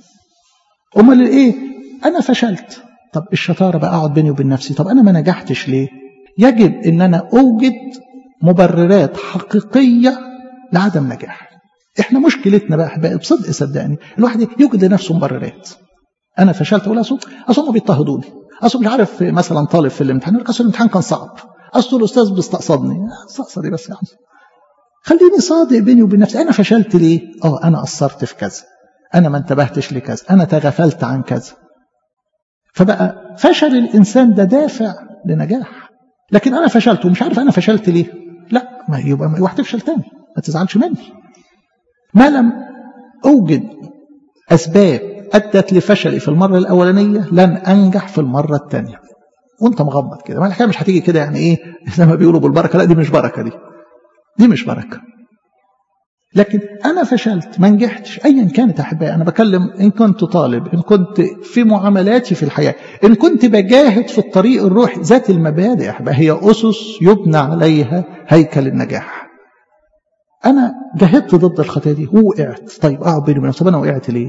امال ايه انا فشلت طب الشطاره بقى اقعد بيني وبين نفسي طب انا ما نجحتش ليه يجب ان انا اوجد مبررات حقيقيه لعدم نجاحي احنا مشكلتنا بقى احبائي بصدق صدقني الواحد يوجد لنفسه مبررات انا فشلت اقول اصل اصل هم بيضطهدوني اصل مش عارف مثلا طالب في الامتحان يقول اصل الامتحان كان صعب اصل الاستاذ بيستقصدني استقصدي بس يا عم خليني صادق بيني وبين نفسي انا فشلت ليه اه انا قصرت في كذا انا ما انتبهتش لكذا انا تغفلت عن كذا فبقى فشل الانسان ده دافع لنجاح لكن انا فشلت ومش عارف انا فشلت ليه لا ما يبقى ما تفشل تاني ما تزعلش مني ما لم أوجد أسباب أدت لفشلي في المرة الأولانية لن أنجح في المرة الثانية وانت مغمض كده ما الحكايه مش هتيجي كده يعني ايه زي ما بيقولوا بالبركه لا دي مش بركه دي دي مش بركه لكن انا فشلت ما نجحتش ايا كانت احبائي انا بكلم ان كنت طالب ان كنت في معاملاتي في الحياه ان كنت بجاهد في الطريق الروحي ذات المبادئ احبائي هي اسس يبنى عليها هيكل النجاح انا جاهدت ضد الخطيه دي ووقعت طيب اقعد بيني وبين طب انا وقعت ليه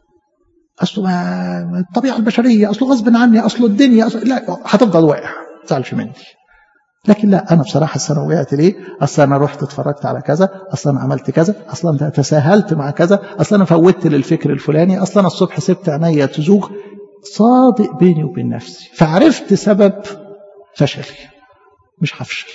اصله ما الطبيعه البشريه اصله غصب عني اصله الدنيا أصله لا هتفضل واقع ما تزعلش مني لكن لا انا بصراحه السنه وقعت ليه اصل انا رحت اتفرجت على كذا اصل انا عملت كذا اصل انا تساهلت مع كذا اصل انا فوتت للفكر الفلاني اصل انا الصبح سبت عينيا تزوغ صادق بيني وبين نفسي فعرفت سبب فشلي مش هفشل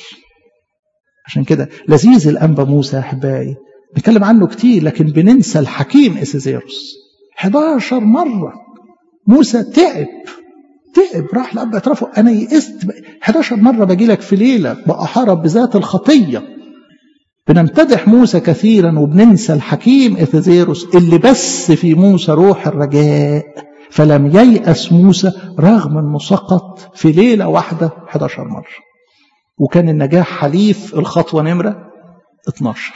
عشان كده لذيذ الانبا موسى يا احبائي نتكلم عنه كتير لكن بننسى الحكيم اسيزيروس 11 مره موسى تعب تعب راح لأب اعترافه أنا يئست 11 مرة باجي لك في ليلة بأحارب بذات الخطية بنمتدح موسى كثيرا وبننسى الحكيم إثيزيروس اللي بس في موسى روح الرجاء فلم ييأس موسى رغم انه سقط في ليلة واحدة 11 مرة وكان النجاح حليف الخطوة نمرة 12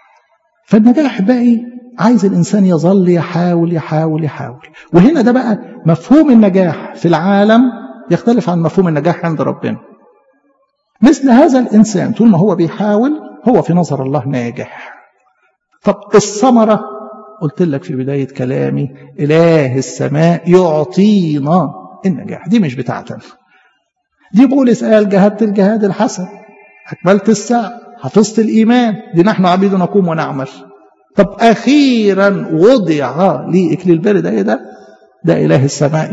فالنجاح باقي عايز الإنسان يظل يحاول يحاول يحاول وهنا ده بقى مفهوم النجاح في العالم يختلف عن مفهوم النجاح عند ربنا مثل هذا الإنسان طول ما هو بيحاول هو في نظر الله ناجح طب الثمرة قلت لك في بداية كلامي إله السماء يعطينا النجاح دي مش بتاعتنا دي بولس قال جهدت الجهاد الحسن أكملت السعي حفظت الإيمان دي نحن عبيد نقوم ونعمل طب أخيرا وضع لي إكليل البر ده إيه ده؟ ده إله السماء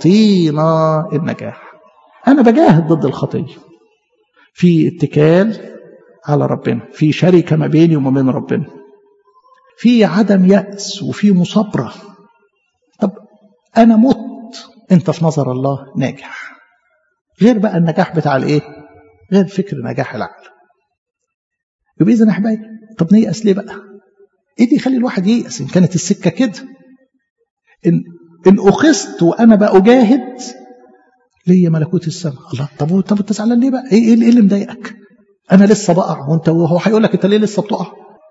يعطينا النجاح أنا بجاهد ضد الخطية في اتكال على ربنا في شركة ما بيني وما بين ربنا في عدم يأس وفي مصابرة طب أنا مت أنت في نظر الله ناجح غير بقى النجاح بتاع الإيه؟ غير فكر نجاح العقل يبقى إذا يا أحبابي طب نيأس ليه بقى؟ ايه اللي يخلي الواحد ييأس ان كانت السكه كده ان ان اخذت وانا بقى اجاهد ليا ملكوت السماء الله طب طب انت زعلان ليه بقى ايه ايه اللي مضايقك انا لسه بقع وانت وهو هيقول لك انت ليه لسه بتقع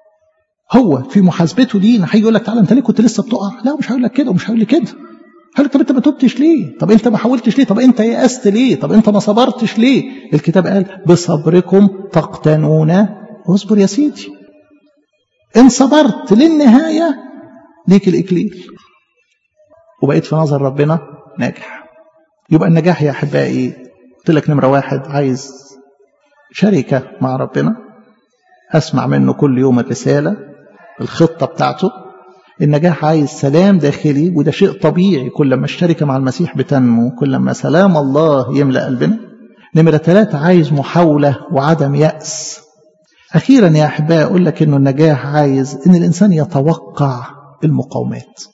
هو في محاسبته لينا هيجي يقول لك تعالى انت ليه كنت لسه بتقع لا مش هقول لك كده ومش هقول لك كده هقول لك طب انت ما تبتش ليه طب انت ما حاولتش ليه طب انت يأست ليه طب انت ما صبرتش ليه الكتاب قال بصبركم تقتنون اصبر يا سيدي ان صبرت للنهايه ليك الاكليل وبقيت في نظر ربنا ناجح يبقى النجاح يا احبائي قلت لك نمره واحد عايز شركه مع ربنا اسمع منه كل يوم الرساله الخطه بتاعته النجاح عايز سلام داخلي وده شيء طبيعي كل ما الشركه مع المسيح بتنمو كل ما سلام الله يملا قلبنا نمره ثلاثه عايز محاوله وعدم ياس اخيرا يا احبائي اقول لك انه النجاح عايز ان الانسان يتوقع المقاومات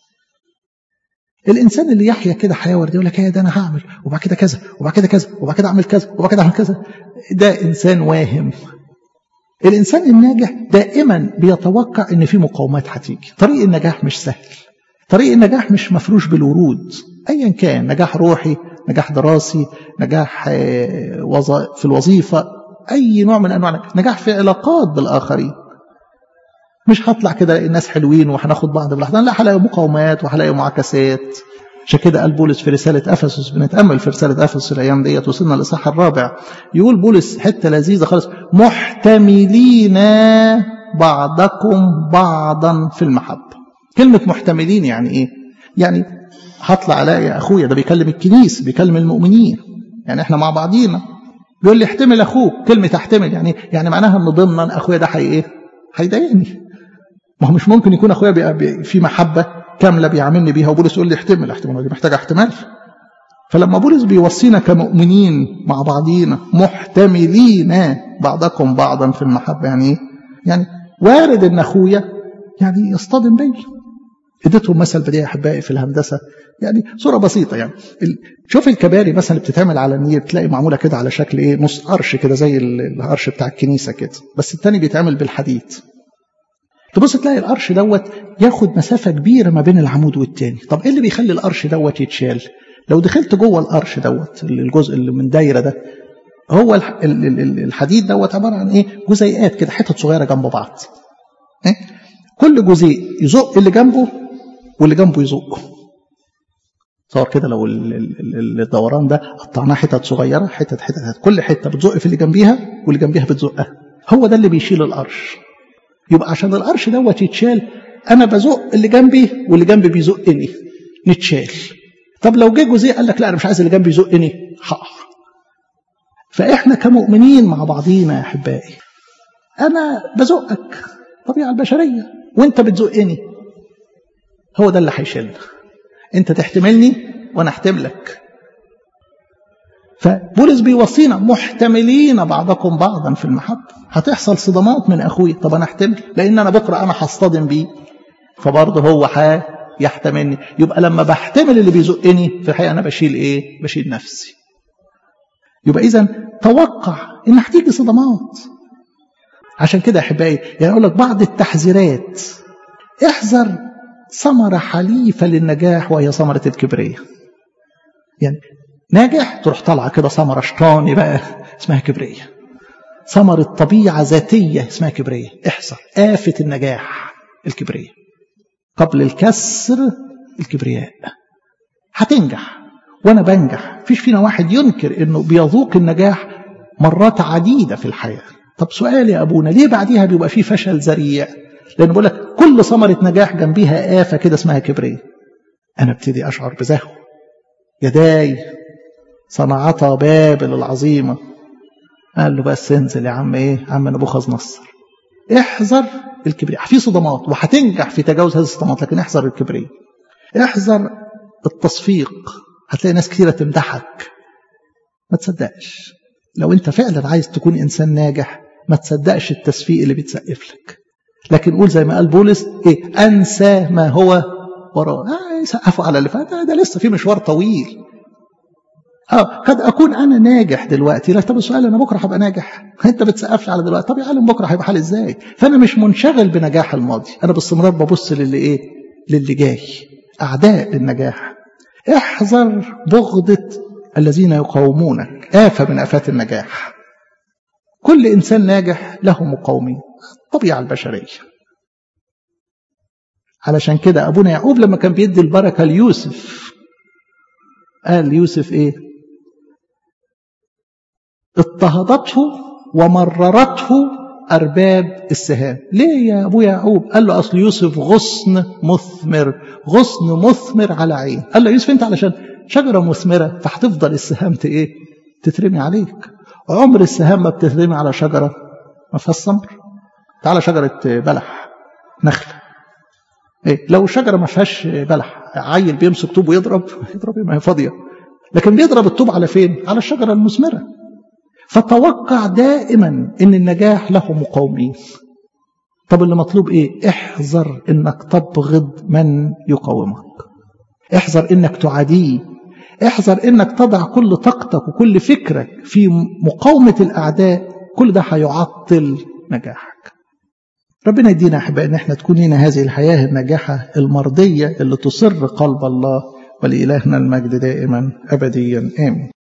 الانسان اللي يحيا كده حياه ورديه يقول لك ايه ده انا هعمل وبعد كده كذا وبعد كده كذا وبعد كده اعمل كذا وبعد كده اعمل كذا ده انسان واهم الانسان الناجح دائما بيتوقع ان في مقاومات هتيجي طريق النجاح مش سهل طريق النجاح مش مفروش بالورود ايا كان نجاح روحي نجاح دراسي نجاح في الوظيفه اي نوع من انواع نجاح في علاقات بالاخرين مش هطلع كده الناس حلوين وهناخد بعض بالاحضان لا هلاقي مقاومات وهلاقي معاكسات عشان كده قال بولس في رسالة أفسس بنتأمل في رسالة أفسس الأيام ديت وصلنا للإصحاح الرابع يقول بولس حتة لذيذة خالص محتملين بعضكم بعضا في المحبة كلمة محتملين يعني إيه؟ يعني هطلع ألاقي أخويا ده بيكلم الكنيس بيكلم المؤمنين يعني إحنا مع بعضينا بيقول لي احتمل أخوك كلمة احتمل يعني يعني معناها إن ضمنا أخويا ده حي إيه؟ هيضايقني ما هو مش ممكن يكون أخويا بي في محبة كاملة بيعاملني بيها وبولس يقول لي احتمل احتمال دي محتاجة احتمال فلما بولس بيوصينا كمؤمنين مع بعضينا محتملين بعضكم بعضا في المحبة يعني ايه؟ يعني وارد ان اخويا يعني يصطدم بي اديتهم مثل بديهي احبائي في الهندسه يعني صوره بسيطه يعني شوف الكباري مثلا اللي بتتعمل على النيل تلاقي معموله كده على شكل ايه نص قرش كده زي القرش بتاع الكنيسه كده بس التاني بيتعمل بالحديد تبص تلاقي القرش دوت ياخد مسافة كبيرة ما بين العمود والتاني طب ايه اللي بيخلي القرش دوت يتشال لو دخلت جوه القرش دوت الجزء اللي من دايرة ده هو الحديد دوت عبارة عن ايه جزيئات كده حتت صغيرة جنب بعض إيه؟ كل جزيء يزق اللي جنبه واللي جنبه يزقه تصور كده لو الدوران ده قطعناه حتت صغيرة حتت حتت, حتت كل حتة بتزق في اللي جنبيها واللي جنبيها بتزقها هو ده اللي بيشيل القرش يبقى عشان القرش دوت يتشال انا بزق اللي جنبي واللي جنبي بيزقني نتشال طب لو جه جزء قال لك لا انا مش عايز اللي جنبي يزقني هقع فاحنا كمؤمنين مع بعضينا يا احبائي انا بزقك طبيعه البشريه وانت بتزقني هو ده اللي هيشيلنا انت تحتملني وانا احتملك فبولس بيوصينا محتملين بعضكم بعضا في المحبة هتحصل صدمات من أخوي طب أنا أحتمل لأن أنا بكرة أنا هصطدم بيه فبرضه هو يحتملني يبقى لما بحتمل اللي بيزقني في الحقيقة أنا بشيل إيه بشيل نفسي يبقى إذا توقع إن هتيجي صدمات عشان كده أحبائي يعني أقول لك بعض التحذيرات احذر ثمرة حليفة للنجاح وهي ثمرة الكبرية يعني ناجح تروح طالعة كده ثمرة شطاني بقى اسمها كبرية ثمرة طبيعة ذاتية اسمها كبرية احذر آفة النجاح الكبرية قبل الكسر الكبرياء هتنجح وانا بنجح فيش فينا واحد ينكر انه بيذوق النجاح مرات عديدة في الحياة طب سؤال يا ابونا ليه بعديها بيبقى فيه فشل ذريع لان بقول لك كل ثمرة نجاح جنبيها آفة كده اسمها كبرية انا ابتدي اشعر بزهو يداي صنعتا بابل العظيمة قال له بس انزل يا عم ايه عم نبوخذ نصر احذر الكبرياء في صدمات وهتنجح في تجاوز هذه الصدمات لكن احذر الكبرياء احذر التصفيق هتلاقي ناس كثيرة تمدحك ما تصدقش لو انت فعلا عايز تكون انسان ناجح ما تصدقش التسفيق اللي بيتسقف لك لكن قول زي ما قال بولس ايه انسى ما هو وراه آه يسقفوا على اللي فات ده لسه في مشوار طويل اه قد اكون انا ناجح دلوقتي لا طب السؤال انا بكره هبقى ناجح انت بتسقفش على دلوقتي طب يا عالم بكره هيبقى حال ازاي فانا مش منشغل بنجاح الماضي انا باستمرار ببص للي ايه للي جاي اعداء للنجاح احذر بغضة الذين يقاومونك آفة من آفات النجاح كل إنسان ناجح له مقاومين الطبيعة البشرية علشان كده أبونا يعقوب لما كان بيدي البركة ليوسف قال ليوسف إيه اضطهدته ومررته أرباب السهام ليه يا أبو يعقوب قال له أصل يوسف غصن مثمر غصن مثمر على عين قال له يوسف أنت علشان شجرة مثمرة فهتفضل السهام إيه تترمي عليك عمر السهام ما بتترمي على شجرة ما فيهاش ثمر تعالى شجرة بلح نخلة إيه لو الشجرة ما فيهاش بلح عيل بيمسك طوب ويضرب يضرب ما هي فاضية لكن بيضرب الطوب على فين على الشجرة المثمرة فتوقع دائما ان النجاح له مقاومين طب اللي مطلوب ايه احذر انك تبغض من يقاومك احذر انك تعاديه احذر انك تضع كل طاقتك وكل فكرك في مقاومة الاعداء كل ده هيعطل نجاحك ربنا يدينا احباء ان احنا تكون لنا هذه الحياة الناجحة المرضية اللي تصر قلب الله ولإلهنا المجد دائما أبديا آمين